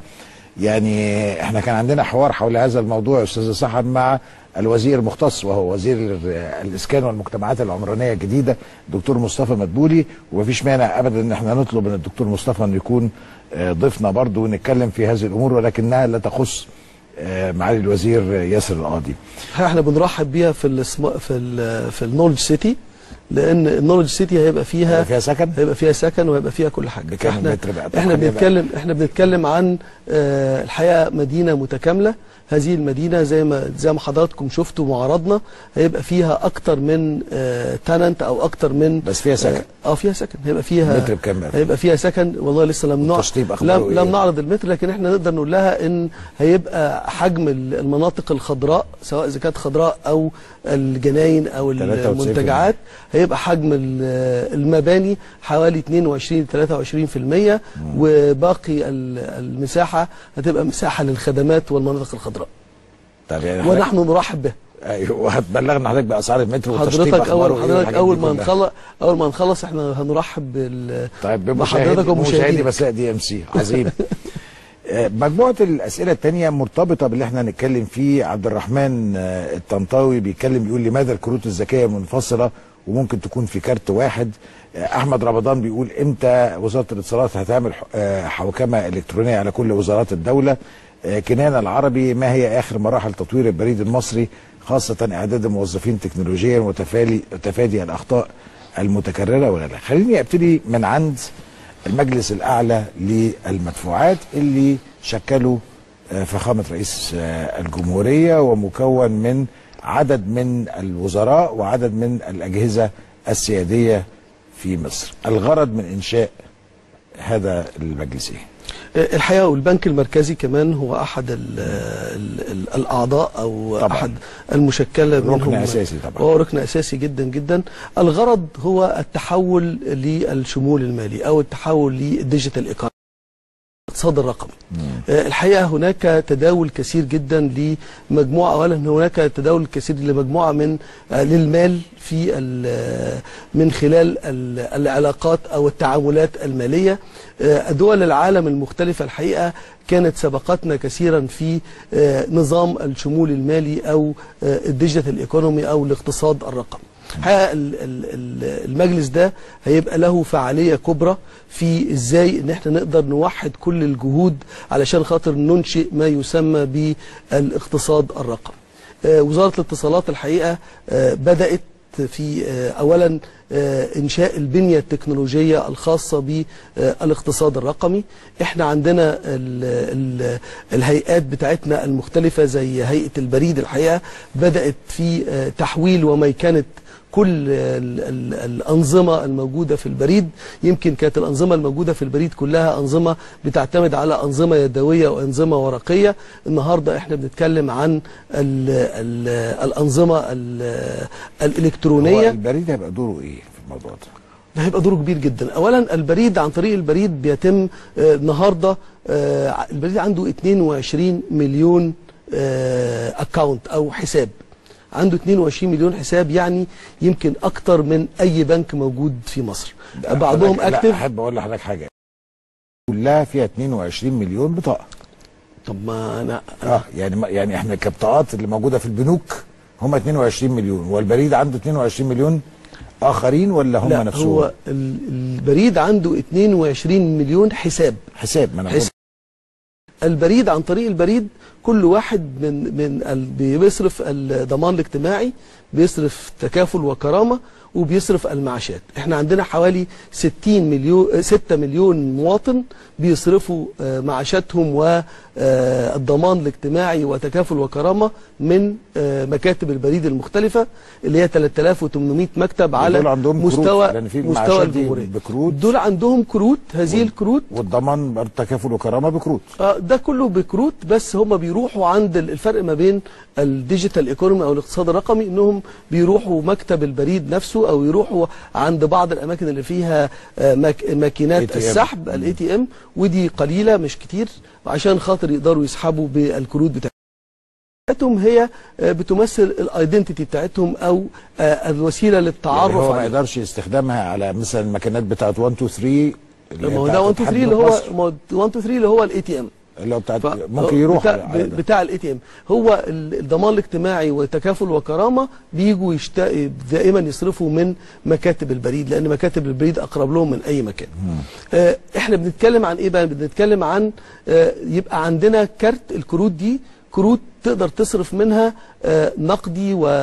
يعني احنا كان عندنا حوار حول هذا الموضوع يا استاذ سحر مع الوزير المختص وهو وزير ال- الاسكان والمجتمعات العمرانيه الجديده دكتور مصطفى مدبولي ومفيش مانع ابدا ان احنا نطلب من الدكتور مصطفى انه يكون آه، ضيفنا برضه ونتكلم في هذه الامور ولكنها لا تخص آه، معالي الوزير ياسر القاضي احنا بنرحب بيها في الاسم... في ال... في النولج سيتي لان النولج سيتي هيبقى فيها هيبقى فيها سكن هيبقى فيها سكن وهيبقى فيها كل حاجه بكام فاحنا متر بقى؟ احنا تقريباً؟ بنتكلم احنا بنتكلم عن آه الحقيقه مدينه متكامله هذه المدينه زي ما زي ما حضراتكم شفتوا معرضنا هيبقى فيها اكتر من آه تالنت او اكتر من بس فيها سكن. اه, آه فيها سكن هيبقى فيها متر بكام بقى؟ هيبقى فيها سكن والله لسه لم نع... والتشطيب أخباره لم, إيه؟ لم نعرض المتر لكن احنا نقدر نقول لها ان هيبقى حجم ال- المناطق الخضراء سواء اذا كانت خضراء او الجناين او 93%. المنتجعات هيبقى حجم ال- المباني حوالي 22 23% وباقي ال- المساحه هتبقى مساحه للخدمات والمناطق الخضراء طب يعني حضرتك- ونحن نرحب بها ايوه وهتبلغنا حضرتك باسعار المتر والتشطيب حضرتك أخباره اول إيه حضرتك والحاجات اول دي ما كلها؟ نخلص اول ما نخلص احنا هنرحب بال طيب بحضرتك بمشاهدي ومشاهدينا. مشاهدي مساء دي ام سي عظيم آه، مجموعه الاسئله الثانيه مرتبطه باللي احنا هنتكلم فيه عبد الرحمن آه، الطنطاوي بيتكلم بيقول لماذا الكروت الذكيه منفصله وممكن تكون في كارت واحد آه، احمد رمضان بيقول امتى وزاره الاتصالات هتعمل ح- آه، حوكمه الكترونيه على كل وزارات الدوله آه، كنان العربي ما هي اخر مراحل تطوير البريد المصري خاصه اعداد الموظفين تكنولوجيا وتفادي تفادي الاخطاء المتكرره وغيرها خليني ابتدي من عند المجلس الاعلى للمدفوعات اللي شكله آه، فخامه رئيس آه، الجمهوريه ومكون من عدد من الوزراء وعدد من الاجهزه السياديه في مصر. الغرض من انشاء هذا المجلس ايه؟ الحقيقه والبنك المركزي كمان هو احد ال ال ال الاعضاء او طبعاً. احد المشكله ركن منهم أساسي طبعاً. هو ركن اساسي جدا جدا الغرض هو التحول للشمول المالي او التحول للديجيتال ايكونومي الاقتصاد الرقمي آه، الحقيقه هناك تداول كثير جدا لمجموعه اولا هناك تداول كثير لمجموعه من آه، للمال في ال- من خلال ال- العلاقات او التعاملات الماليه آه، دول العالم المختلفه الحقيقه كانت سبقتنا كثيرا في آه، نظام الشمول المالي او آه، الديجيتال ايكونومي او الاقتصاد الرقمي الحقيقه ال- ال- ال- المجلس ده هيبقى له فعاليه كبرى في ازاي ان احنا نقدر نوحد كل الجهود علشان خاطر ننشئ ما يسمى بالاقتصاد الرقمي. آه، وزاره الاتصالات الحقيقه آه، بدات في آه، اولا آه، انشاء البنيه التكنولوجيه الخاصه بالاقتصاد الرقمي احنا عندنا ال ال الهيئات بتاعتنا المختلفه زي هيئه البريد الحقيقه بدات في آه، تحويل وميكنه كل ال ال الأنظمة الموجودة في البريد يمكن كانت الأنظمة الموجودة في البريد كلها أنظمة بتعتمد على أنظمة يدوية وأنظمة ورقية النهاردة احنا بنتكلم عن ال ال الأنظمة ال هو الإلكترونية البريد هيبقى دوره ايه في الموضوع ده؟ ده هيبقى دوره كبير جدا اولا البريد عن طريق البريد بيتم آه، النهارده آه، البريد عنده 22 مليون اكاونت او حساب عنده 22 مليون حساب يعني يمكن اكتر من اي بنك موجود في مصر ده بعضهم حضرتك- لا اكتف احب اقول لحضرتك حاجه كلها فيها 22 مليون بطاقه طب ما انا اه يعني ما يعني احنا كبطاقات اللي موجوده في البنوك هم 22 مليون والبريد عنده 22 مليون اخرين ولا هم لا نفسهم هو ال- البريد عنده 22 مليون حساب حساب ما انا بقول حساب البريد عن طريق البريد كل واحد من من ال- بيصرف الضمان الاجتماعي بيصرف تكافل وكرامه وبيصرف المعاشات احنا عندنا حوالي 60 مليون 6 مليون مواطن بيصرفوا آه، معاشاتهم والضمان الاجتماعي وتكافل وكرامه من آه، مكاتب البريد المختلفه اللي هي 3800 مكتب على دول عندهم كروت، مستوى لأن في مستوى المعاشات دي الجمهوريه بكروت. دول عندهم كروت هذه الكروت والضمان برضه تكافل وكرامه بكروت آه، ده كله بكروت بس هم بيروحوا عند ال- الفرق ما بين الديجيتال ايكونومي او الاقتصاد الرقمي انهم بيروحوا مكتب البريد نفسه او يروحوا عند بعض الاماكن اللي فيها آه، ماك- ماكينات ATM. السحب الاي تي ام ودي قليله مش كتير عشان خاطر يقدروا يسحبوا بالكروت بتاعتهم هي آه، بتمثل الايدنتيتي بتاعتهم او آه، الوسيله يعني للتعرف هو ما عليها يقدرش يستخدمها على مثلا الماكينات بتاعت 1 2 3 اللي هي ما هو بتاعت ده 1 2 3 اتحاد اللي بنوك هو مصر. ما هو 1 2 3 اللي هو الاي تي ام اللي هو بتاعت ف- ممكن يروح بتاع, على- على ده. بتاع الاي تي ام هو ال- الضمان الاجتماعي وتكافل وكرامه بيجوا يشت... دائما يصرفوا من مكاتب البريد لان مكاتب البريد اقرب لهم من اي مكان آه احنا بنتكلم عن ايه بقى بنتكلم عن آه يبقى عندنا كارت الكروت دي كروت تقدر تصرف منها آه نقدي و...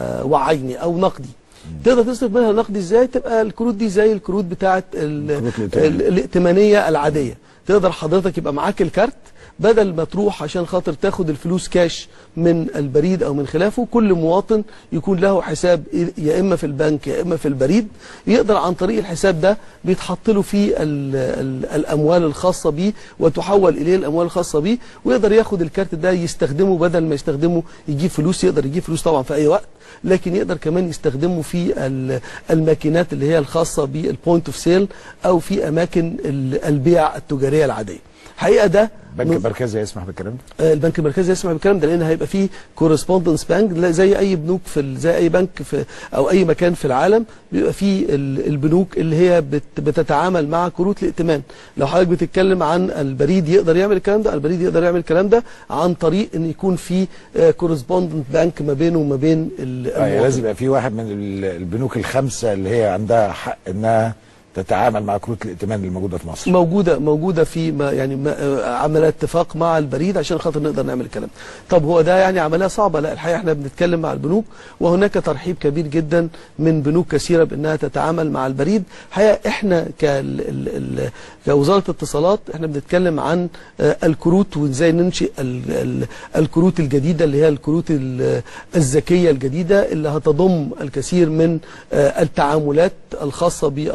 وعيني او نقدي تقدر تصرف منها نقدي ازاي تبقى الكروت دي زي الكروت بتاعه ال... الكروت الائتمانية. ال- الائتمانيه العاديه تقدر حضرتك يبقى معاك الكارت بدل ما تروح عشان خاطر تاخد الفلوس كاش من البريد او من خلافه كل مواطن يكون له حساب يا اما في البنك يا اما في البريد يقدر عن طريق الحساب ده بيتحط له فيه ال ال الاموال الخاصه بيه وتحول اليه الاموال الخاصه بيه ويقدر ياخد الكارت ده يستخدمه بدل ما يستخدمه يجيب فلوس يقدر يجيب فلوس طبعا في اي وقت لكن يقدر كمان يستخدمه في ال- الماكينات اللي هي الخاصه بالبوينت اوف سيل او في اماكن ال- البيع التجاريه العاديه حقيقه ده بنك مركزي يسمح بالكلام ده آه، البنك المركزي يسمع بالكلام ده لان هيبقى فيه كورسبوندنس بانك زي اي بنوك في ال- زي اي بنك في او اي مكان في العالم بيبقى فيه ال- البنوك اللي هي بت بتتعامل مع كروت الائتمان لو حضرتك بتتكلم عن البريد يقدر يعمل الكلام ده البريد يقدر يعمل الكلام ده عن طريق ان يكون في كورسبوندنت بانك ما بينه وما بين ال- آه يعني المواطن. لازم يبقى في واحد من ال- البنوك الخمسه اللي هي عندها حق انها تتعامل مع كروت الائتمان اللي موجوده في مصر موجوده موجوده في ما يعني ما آه، عملنا اتفاق مع البريد عشان خاطر نقدر نعمل الكلام طب هو ده يعني عمليه صعبه لا الحقيقه احنا بنتكلم مع البنوك وهناك ترحيب كبير جدا من بنوك كثيره بانها تتعامل مع البريد الحقيقه احنا كال ال ال كوزاره اتصالات احنا بنتكلم عن آه، الكروت وازاي ننشئ ال ال الكروت الجديده اللي هي الكروت ال- الذكيه الجديده اللي هتضم الكثير من آه، التعاملات الخاصه بالمواطنين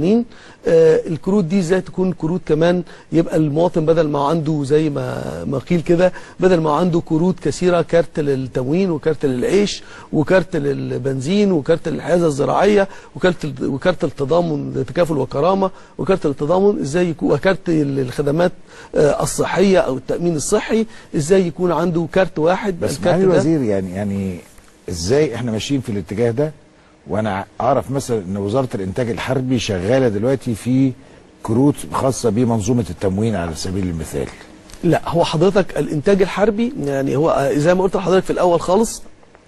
المواطنين آه، الكروت دي ازاي تكون كروت كمان يبقى المواطن بدل ما عنده زي ما ما قيل كده بدل ما عنده كروت كثيره كارت للتموين وكارت للعيش وكارت للبنزين وكارت للحيازه الزراعيه وكارت ال- وكارت التضامن تكافل وكرامه وكارت التضامن ازاي يكون وكارت الخدمات آه، الصحيه او التامين الصحي ازاي يكون عنده كارت واحد بس الكارت معالي ده- الوزير يعني يعني ازاي احنا ماشيين في الاتجاه ده وانا اعرف مثلا ان وزاره الانتاج الحربي شغاله دلوقتي في كروت خاصه بمنظومه التموين على سبيل المثال لا هو حضرتك الانتاج الحربي يعني هو زي ما قلت لحضرتك في الاول خالص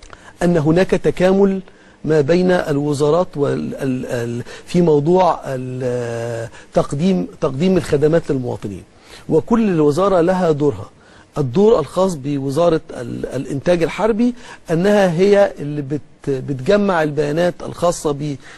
ان هناك تكامل ما بين الوزارات وال ال ال في موضوع ال- تقديم تقديم الخدمات للمواطنين وكل وزاره لها دورها الدور الخاص بوزاره ال الانتاج الحربي انها هي اللي بت بتجمع البيانات الخاصه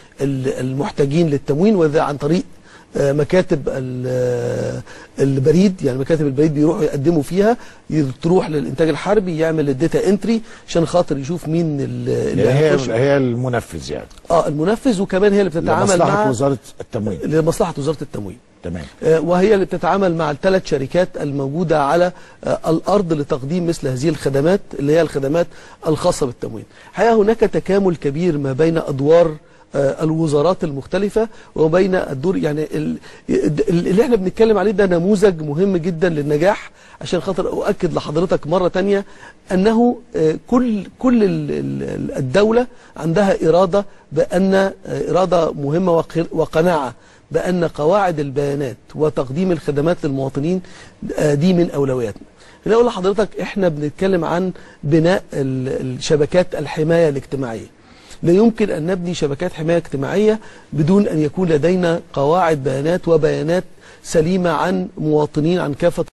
بالمحتاجين للتموين وذا عن طريق آه، مكاتب ال- آه، البريد يعني مكاتب البريد بيروحوا يقدموا فيها ي- تروح للانتاج الحربي يعمل الداتا انتري عشان خاطر يشوف مين ال- اللي يعني هي هيخش هي المنفذ يعني اه المنفذ وكمان هي اللي بتتعامل لمصلحه مع وزاره التموين لمصلحه وزاره التموين تمام آه، وهي اللي بتتعامل مع الثلاث شركات الموجودة على آه، الأرض لتقديم مثل هذه الخدمات اللي هي الخدمات الخاصة بالتموين حقيقة هناك تكامل كبير ما بين أدوار آه، الوزارات المختلفة وبين الدور يعني ال- ال- اللي احنا بنتكلم عليه ده نموذج مهم جدا للنجاح عشان خاطر أؤكد لحضرتك مرة تانية أنه آه، كل كل ال- ال- الدولة عندها إرادة بأن آه، إرادة مهمة وق- وقناعة بأن قواعد البيانات وتقديم الخدمات للمواطنين آه، دي من أولوياتنا هنا أقول لحضرتك إحنا بنتكلم عن بناء ال- الشبكات الحماية الاجتماعية لا يمكن أن نبني شبكات حماية اجتماعية بدون أن يكون لدينا قواعد بيانات وبيانات سليمة عن مواطنين عن كافة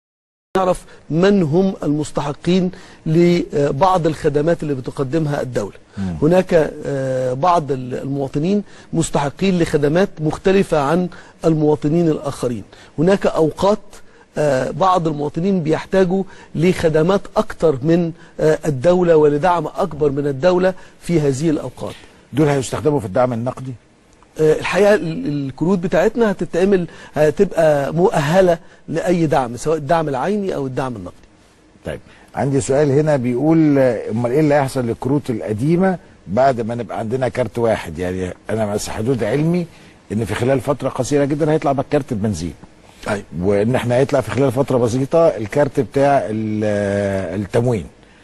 نعرف من هم المستحقين لبعض الخدمات اللي بتقدمها الدولة هناك آه، بعض المواطنين مستحقين لخدمات مختلفة عن المواطنين الآخرين هناك أوقات آه، بعض المواطنين بيحتاجوا لخدمات أكثر من آه، الدولة ولدعم أكبر من الدولة في هذه الأوقات دول هيستخدموا في الدعم النقدي آه، الحقيقه ال- الكروت بتاعتنا هتتعمل هتبقى مؤهله لاي دعم سواء الدعم العيني او الدعم النقدي طيب عندي سؤال هنا بيقول آه، امال ايه اللي هيحصل للكروت القديمه بعد ما نبقى عندنا كارت واحد يعني انا بس حدود علمي ان في خلال فتره قصيره جدا هيطلع بقى كارت البنزين أيوة. وان احنا هيطلع في خلال فتره بسيطه الكارت بتاع ال- آه، التموين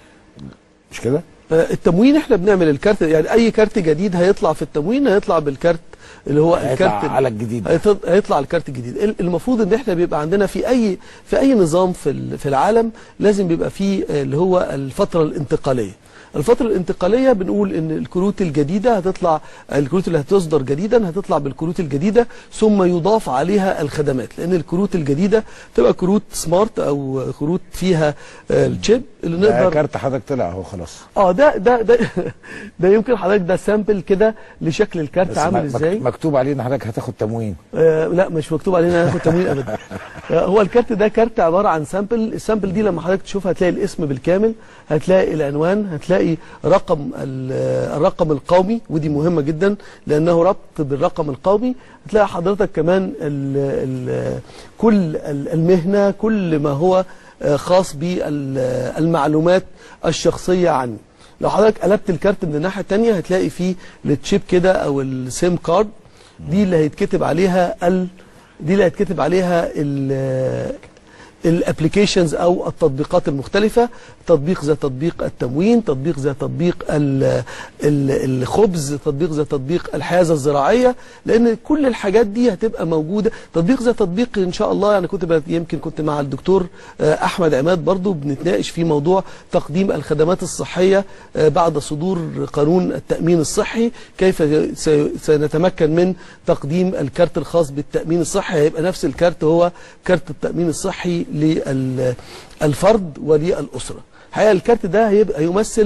مش كده؟ آه، التموين احنا بنعمل الكارت يعني اي كارت جديد هيطلع في التموين هيطلع بالكارت اللي هو هيطلع الكارت على الجديد. هيط- هيطلع الكارت الجديد ال- المفروض ان احنا بيبقى عندنا في اي في اي نظام في ال- في العالم لازم بيبقى فيه آه، اللي هو الفتره الانتقاليه الفترة الانتقالية بنقول ان الكروت الجديدة هتطلع الكروت اللي هتصدر جديدا هتطلع بالكروت الجديدة ثم يضاف عليها الخدمات لان الكروت الجديدة تبقى كروت سمارت او كروت فيها آه، الشيب اللي ده نقدر كارت حضرتك طلع اهو خلاص اه ده ده ده ده يمكن حضرتك ده سامبل كده لشكل الكارت بس عامل مك- ازاي مكتوب عليه ان حضرتك هتاخد تموين آه لا مش مكتوب علينا هناخد تموين ابدا آه هو الكارت ده كارت عباره عن سامبل السامبل دي لما حضرتك تشوفها هتلاقي الاسم بالكامل هتلاقي العنوان هتلاقي رقم ال- آه، الرقم القومي ودي مهمه جدا لانه ربط بالرقم القومي هتلاقي حضرتك كمان ال ال كل ال- المهنه كل ما هو آه، خاص بالمعلومات الشخصيه عني لو حضرتك قلبت الكارت من الناحيه الثانيه هتلاقي فيه التشيب كده او السيم كارد دي اللي هيتكتب عليها ال دي اللي هيتكتب عليها ال الابلكيشنز او التطبيقات المختلفه تطبيق زي تطبيق التموين تطبيق زي تطبيق ال- ال- الخبز تطبيق زي تطبيق الحيازه الزراعيه لان كل الحاجات دي هتبقى موجوده تطبيق زي تطبيق ان شاء الله يعني كنت بت- يمكن كنت مع الدكتور آه، احمد عماد برضو بنتناقش في موضوع تقديم الخدمات الصحيه آه، بعد صدور قانون التامين الصحي كيف سي- سنتمكن من تقديم الكارت الخاص بالتامين الصحي هيبقى نفس الكارت هو كارت التامين الصحي للفرد وللاسره الحقيقه الكارت ده هيبقى يمثل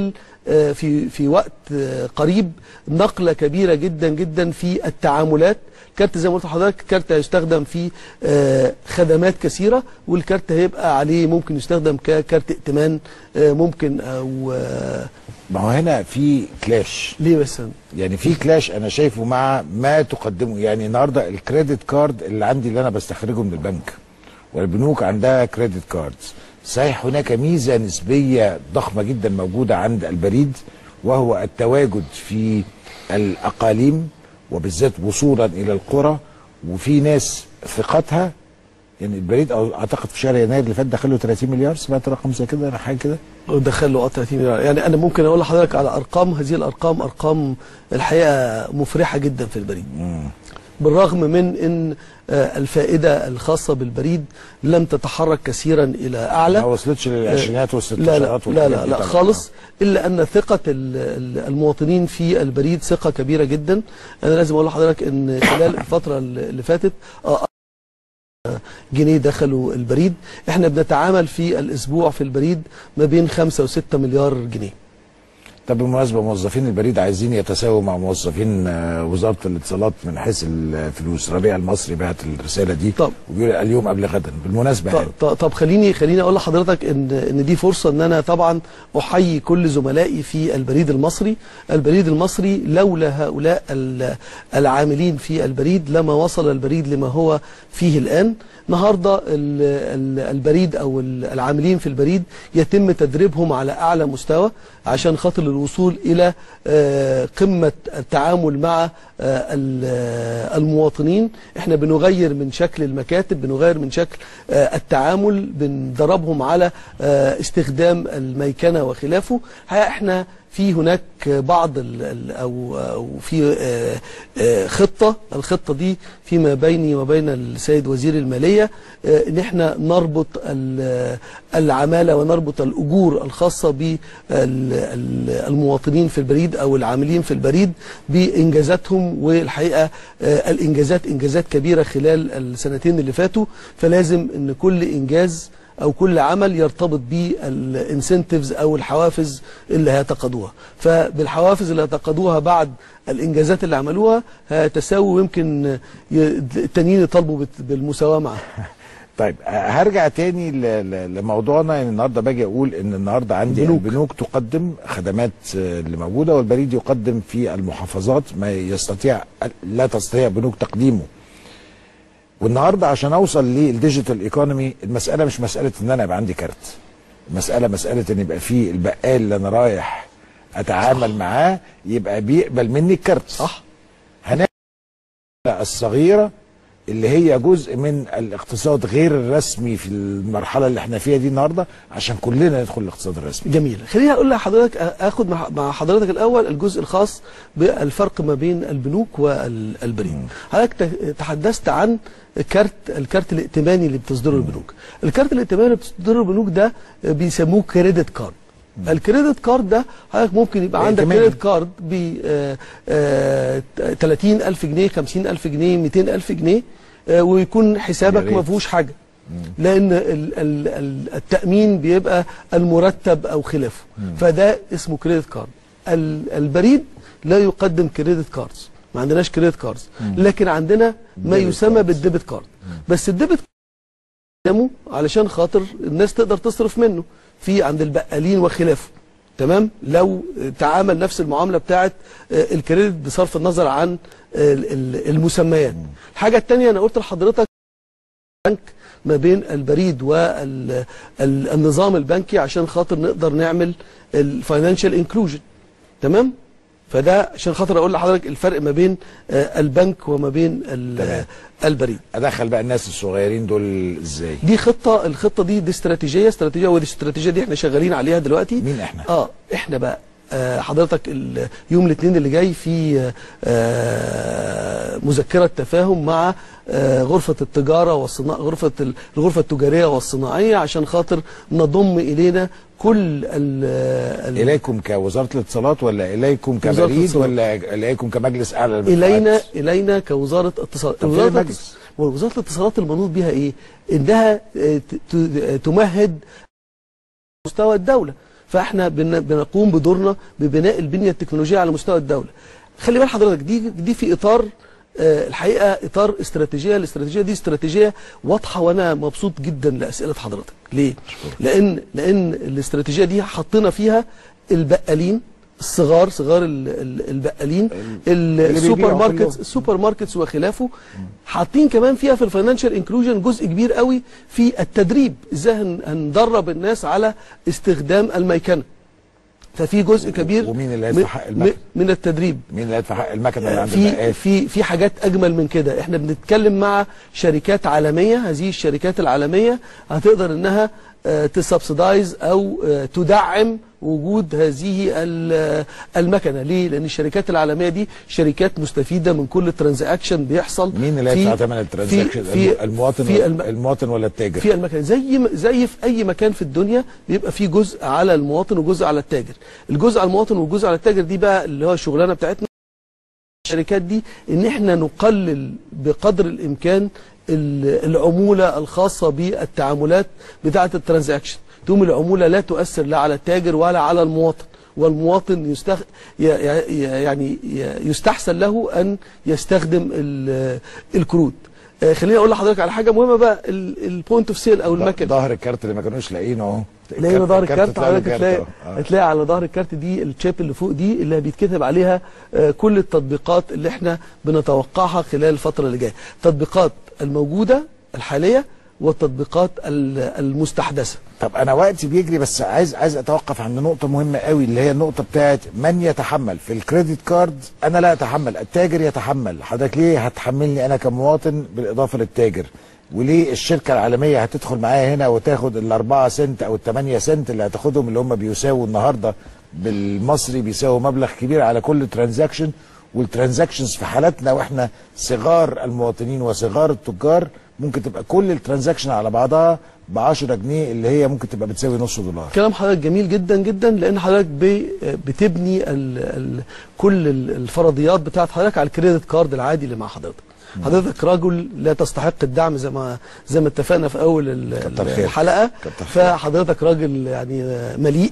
آه، في في وقت آه، قريب نقله كبيره جدا جدا في التعاملات كارت زي ما قلت لحضرتك كارت هيستخدم في آه، خدمات كثيره والكارت هيبقى عليه ممكن يستخدم ككارت ائتمان آه، ممكن او آه، ما هو هنا في كلاش ليه بس يعني في كلاش انا شايفه مع ما تقدمه يعني النهارده الكريدت كارد اللي عندي اللي انا بستخرجه من البنك والبنوك عندها كريدت كاردز صحيح هناك ميزه نسبيه ضخمه جدا موجوده عند البريد وهو التواجد في الاقاليم وبالذات وصولا الى القرى وفي ناس ثقتها يعني البريد أو اعتقد في شهر يناير اللي فات دخله 30 مليار سمعت رقم زي كده حاجه كده دخل له اه 30 مليار يعني انا ممكن اقول لحضرتك على ارقام هذه الارقام ارقام الحقيقه مفرحه جدا في البريد بالرغم من ان آه، الفائده الخاصه بالبريد لم تتحرك كثيرا الى اعلى ما وصلتش للعشرينات والستاشرات لا لا لا والحاجات لا, دي لا طبعاً. خالص الا ان ثقه ال- ال- المواطنين في البريد ثقه كبيره جدا انا لازم اقول لحضرتك ان خلال الفتره اللي فاتت آه، جنيه دخلوا البريد احنا بنتعامل في الاسبوع في البريد ما بين 5 و6 مليار جنيه طب بالمناسبه موظفين البريد عايزين يتساووا مع موظفين آه، وزاره الاتصالات من حيث الفلوس ربيع المصري بعت الرساله دي طب. وبيقول اليوم قبل غدا بالمناسبه ط- يعني ط- طب خليني خليني اقول لحضرتك ان ان دي فرصه ان انا طبعا احيي كل زملائي في البريد المصري، البريد المصري لولا هؤلاء ال- العاملين في البريد لما وصل البريد لما هو فيه الان، النهارده ال- ال- البريد او ال- العاملين في البريد يتم تدريبهم على اعلى مستوى عشان خاطر الوصول الى آه، قمه التعامل مع آه، ال- آه، المواطنين احنا بنغير من شكل المكاتب بنغير من شكل آه، التعامل بندربهم على آه، استخدام الميكنه وخلافه الحقيقة احنا في هناك بعض ال ال او او في آه، آه، خطه الخطه دي فيما بيني وبين السيد وزير الماليه آه، ان احنا نربط ال- العماله ونربط الاجور الخاصه بالمواطنين في البريد او العاملين في البريد بانجازاتهم والحقيقه آه، الانجازات انجازات كبيره خلال السنتين اللي فاتوا فلازم ان كل انجاز او كل عمل يرتبط بالانسنتيفز او الحوافز اللي هيتقاضوها فبالحوافز اللي هيتقاضوها بعد الانجازات اللي عملوها هتساوي ويمكن ي- التانيين يطالبوا بت- بالمساواه معاها طيب آه، هرجع تاني ل- ل- لموضوعنا يعني النهارده باجي اقول ان النهارده عندي البنوك. البنوك تقدم خدمات آه، اللي موجوده والبريد يقدم في المحافظات ما يستطيع لا تستطيع بنوك تقديمه والنهارده عشان اوصل للديجيتال ايكونومي المساله مش مساله ان انا يبقى عندي كارت المساله مساله ان يبقى في البقال اللي انا رايح اتعامل معاه يبقى بيقبل مني الكارت صح هنعمل الصغيره اللي هي جزء من الاقتصاد غير الرسمي في المرحله اللي احنا فيها دي النهارده عشان كلنا ندخل الاقتصاد الرسمي جميل خليني اقول لحضرتك اخد مع مع حضرتك الاول الجزء الخاص بالفرق ما بين البنوك والبريد حضرتك ت- تحدثت عن كارت الكارت الائتماني اللي بتصدره البنوك الكارت الائتماني اللي بتصدره البنوك ده بيسموه كريدت كارد الكريدت كارد ده حضرتك ممكن يبقى عندك ائتماني. كريدت كارد ب 30000 جنيه 50000 جنيه 200000 جنيه آه، ويكون حسابك يا ريت. ما فيهوش حاجه لان ال ال ال التامين بيبقى المرتب او خلافه فده اسمه كريدت كارد ال- البريد لا يقدم كريدت كاردز ما عندناش كريدت كاردز لكن عندنا ما ديبت يسمى كاردز. بالديبت كارد بس الديبت قدامه علشان خاطر الناس تقدر تصرف منه في عند البقالين وخلافه تمام لو تعامل نفس المعامله بتاعه آه، الكريدت بصرف النظر عن ال- ال- المسميات الحاجه الثانيه انا قلت لحضرتك بنك ما بين البريد والنظام البنكي عشان خاطر نقدر نعمل الفاينانشال انكلوجن تمام فده عشان خاطر اقول لحضرتك الفرق ما بين آه، البنك وما بين ال- تمام. البريد ادخل بقى الناس الصغيرين دول ازاي دي خطه الخطه دي دي استراتيجيه استراتيجيه ودي استراتيجيه دي احنا شغالين عليها دلوقتي مين احنا اه احنا بقى آه حضرتك ال- يوم الاثنين اللي جاي في آه مذكره تفاهم مع آه غرفه التجاره والصناعه غرفه ال- الغرفه التجاريه والصناعيه عشان خاطر نضم الينا كل ال ال اليكم كوزاره الاتصالات ولا اليكم وزارة كبريد الاتصالات. ولا اليكم كمجلس اعلى للمدفوعات؟ الينا الينا كوزاره اتصالات طب فين وزاره المجلس؟ الاتص- وزاره الاتصالات المنوط بها ايه؟ انها آه، ت- ت- تمهد مستوى الدوله فاحنا بن- بنقوم بدورنا ببناء البنيه التكنولوجيه على مستوى الدوله خلي بال حضرتك دي دي في اطار آه، الحقيقه اطار استراتيجيه الاستراتيجيه دي استراتيجيه واضحه وانا مبسوط جدا لاسئله حضرتك ليه لان لان الاستراتيجيه دي حطينا فيها البقالين الصغار صغار ال- ال- البقالين السوبر بيبيعوا ماركتس كلهم. السوبر ماركتس وخلافه حاطين كمان فيها في الفاينانشال انكلوجن جزء كبير قوي في التدريب ازاي هن- هندرب الناس على استخدام الميكنه ففي جزء كبير ومين اللي من- هيدفع حق المكن؟ من التدريب مين اللي هيدفع حق المكنه اللي عند في البقال في في حاجات اجمل من كده احنا بنتكلم مع شركات عالميه هذه الشركات العالميه هتقدر انها تسبسيدايز او آه، تدعم وجود هذه ال- المكنه ليه لان الشركات العالميه دي شركات مستفيده من كل ترانزاكشن بيحصل مين اللي في- هيدفع ثمن الترانزاكشن في المواطن في الم... المواطن ولا التاجر في المكان زي ما- زي في اي مكان في الدنيا بيبقى في جزء على المواطن وجزء على التاجر الجزء على المواطن والجزء على التاجر دي بقى اللي هو الشغلانه بتاعتنا الشركات دي ان احنا نقلل بقدر الامكان ال- العموله الخاصه بالتعاملات بتاعه الترانزاكشن تقوم العموله لا تؤثر لا على التاجر ولا على المواطن والمواطن يستخ... ي- ي- يعني ي- يستحسن له ان يستخدم ال- الكروت آه، خليني اقول لحضرتك على حاجه مهمه بقى البوينت اوف سيل او المكن ظهر الكارت اللي ما كانوش لاقيينه اهو تلاقي ظهر الكارت طلع له حضرتك كارت هتلاقي أهو. آه. هتلاقي على ظهر الكارت دي الشيب اللي فوق دي اللي بيتكتب عليها آه، كل التطبيقات اللي احنا بنتوقعها خلال الفتره اللي جايه التطبيقات الموجوده الحاليه والتطبيقات ال- المستحدثه طب انا وقتي بيجري بس عايز عايز اتوقف عند نقطه مهمه قوي اللي هي النقطه بتاعت من يتحمل في الكريدت كارد انا لا اتحمل التاجر يتحمل حضرتك ليه هتحملني انا كمواطن بالاضافه للتاجر وليه الشركه العالميه هتدخل معايا هنا وتاخد الأربعة سنت او الثمانية سنت اللي هتاخدهم اللي هم بيساووا النهارده بالمصري بيساووا مبلغ كبير على كل ترانزاكشن والترانزاكشنز في حالتنا واحنا صغار المواطنين وصغار التجار ممكن تبقى كل الترانزاكشن على بعضها ب 10 جنيه اللي هي ممكن تبقى بتساوي نص دولار كلام حضرتك جميل جدا جدا لان حضرتك بي- بتبني ال ال كل ال- الفرضيات بتاعت حضرتك على الكريدت كارد العادي اللي مع حضرتك حضرتك رجل لا تستحق الدعم زي ما زي ما اتفقنا في اول ال- كتر خيرك. الحلقه كتر خيرك. فحضرتك راجل يعني مليء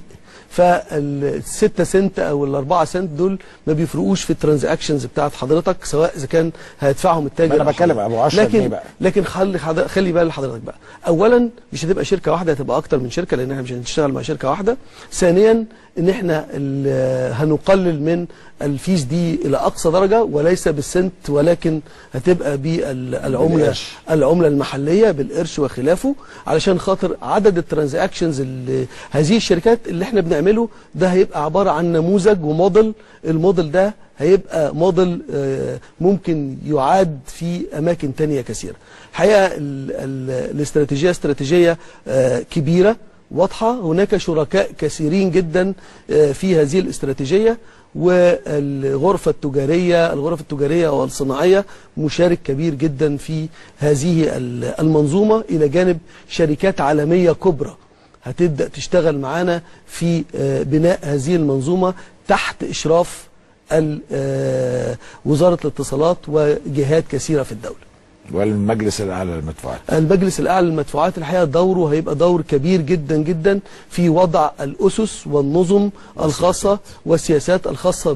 فالستة سنت او الأربعة سنت دول ما بيفرقوش في الترانزاكشنز بتاعت حضرتك سواء اذا كان هيدفعهم التاجر ما أنا أو بتكلم حضرتك. أبو 10 لكن جنيه بقى. لكن خلي حضر- خلي بال حضرتك بقى اولا مش هتبقى شركه واحده هتبقى اكتر من شركه لان احنا مش هنشتغل مع شركه واحده ثانيا ان احنا ال- هنقلل من الفيس دي الى اقصى درجه وليس بالسنت ولكن هتبقى بالعمله بالقرش. العمله المحليه بالقرش وخلافه علشان خاطر عدد الترانزاكشنز اللي هذه الشركات اللي احنا بنعمله ده هيبقى عباره عن نموذج وموديل الموديل ده هيبقى موديل آه، ممكن يعاد في اماكن تانية كثيره الحقيقه ال- ال- الاستراتيجيه استراتيجيه آه، كبيره واضحه هناك شركاء كثيرين جدا آه، في هذه الاستراتيجيه والغرفة التجارية الغرف التجارية والصناعية مشارك كبير جدا في هذه ال- المنظومة إلى جانب شركات عالمية كبرى هتبدأ تشتغل معانا في آه، بناء هذه المنظومة تحت إشراف ال- آه، وزارة الاتصالات وجهات كثيرة في الدولة والمجلس الاعلى للمدفوعات المجلس الأعلى للمدفوعات الحقيقة دوره هيبقى دور كبير جدا جدا في وضع الأسس والنظم الخاصة والسياسات الخاصة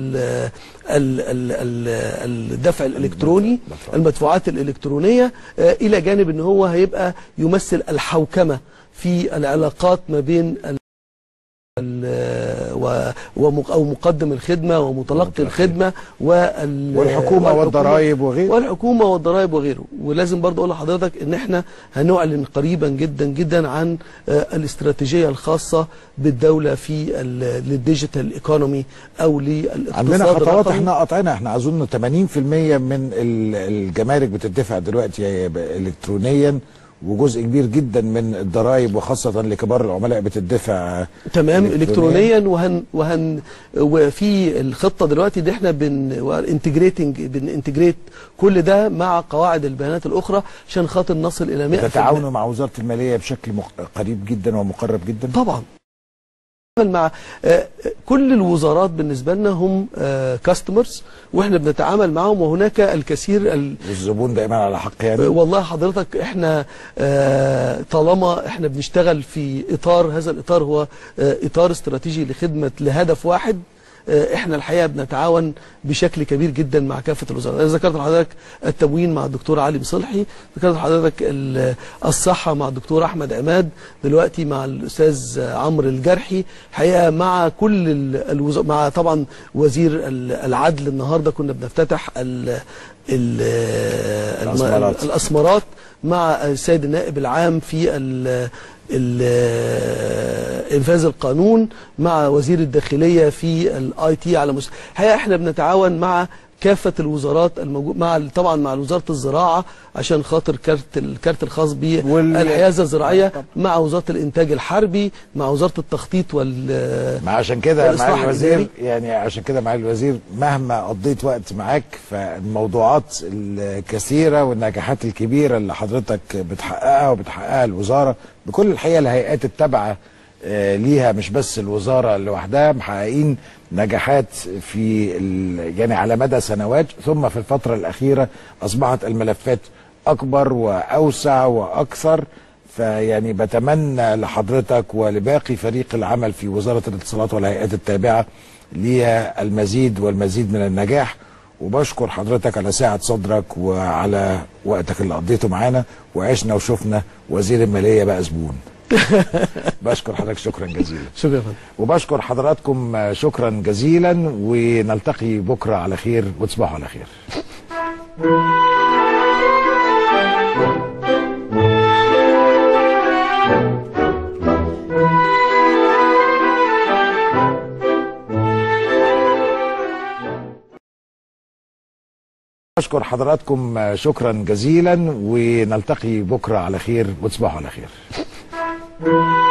بالدفع الإلكتروني المدفوعات الإلكترونية آه، إلى جانب أن هو هيبقى يمثل الحوكمة في العلاقات ما بين ال- ال- و- ومق- او مقدم الخدمه ومتلقي الخدمه وال- والحكومه والضرائب وغيره والحكومه والضرائب وغيره ولازم برضو اقول لحضرتك ان احنا هنعلن قريبا جدا جدا عن آه، الاستراتيجيه الخاصه بالدوله في ال- للديجيتال ايكونومي او للاقتصاد عندنا خطوات الرقمي. احنا قاطعينها احنا اظن 80% من ال- الجمارك بتدفع دلوقتي ب- الكترونيا وجزء كبير جدا من الضرائب وخاصه لكبار العملاء بتدفع تمام إلكترونياً. الكترونيا وهن وهن وفي الخطه دلوقتي دي احنا بن انتجريتنج بننتجريت كل ده مع قواعد البيانات الاخرى عشان خاطر نصل الى 100% تتعاونوا مع وزاره الماليه بشكل مق- قريب جدا ومقرب جدا طبعا بنتعامل مع آه، كل الوزارات بالنسبه لنا هم كاستمرز واحنا بنتعامل معهم وهناك الكثير ال- والزبون دائما على حق يعني والله حضرتك احنا آه، طالما احنا بنشتغل في اطار هذا الاطار هو آه، اطار استراتيجي لخدمه لهدف واحد آه، احنا الحقيقه بنتعاون بشكل كبير جدا مع كافه الوزارات انا ذكرت لحضرتك التموين مع الدكتور علي مصلحي ذكرت لحضرتك ال- الصحه مع الدكتور احمد عماد دلوقتي مع الاستاذ عمرو الجرحي الحقيقه مع كل الوزارات مع طبعا وزير ال- العدل النهارده كنا بنفتتح ال ال الأسمرات. الاسمرات مع السيد النائب العام في ال ال- انفاذ القانون مع وزير الداخليه في الاي تي على مستوى الحقيقه احنا بنتعاون مع كافه الوزارات الموجود مع ال- طبعا مع وزاره الزراعه عشان خاطر كارت الكارت الخاص وال- بالحيازه الزراعيه مع وزاره الانتاج الحربي مع وزاره التخطيط وال ما عشان كده والإصلاح مع الوزير الإداري. يعني عشان كده مع الوزير مهما قضيت وقت معاك فالموضوعات الكثيره والنجاحات الكبيره اللي حضرتك بتحققها وبتحققها الوزاره بكل الحقيقه الهيئات التابعه آه، ليها مش بس الوزاره لوحدها محققين نجاحات في ال- يعني على مدى سنوات ثم في الفتره الاخيره اصبحت الملفات اكبر واوسع واكثر فيعني بتمنى لحضرتك ولباقي فريق العمل في وزارة الاتصالات والهيئات التابعة ليها المزيد والمزيد من النجاح وبشكر حضرتك على ساعة صدرك وعلى وقتك اللي قضيته معانا وعشنا وشفنا وزير المالية بقى زبون بشكر حضرتك شكرا جزيلا شكرا يا فندم وبشكر حضراتكم شكرا جزيلا ونلتقي بكرة على خير وتصبحوا على خير أشكر حضراتكم شكرا جزيلا ونلتقي بكرة على خير وتصبحوا على خير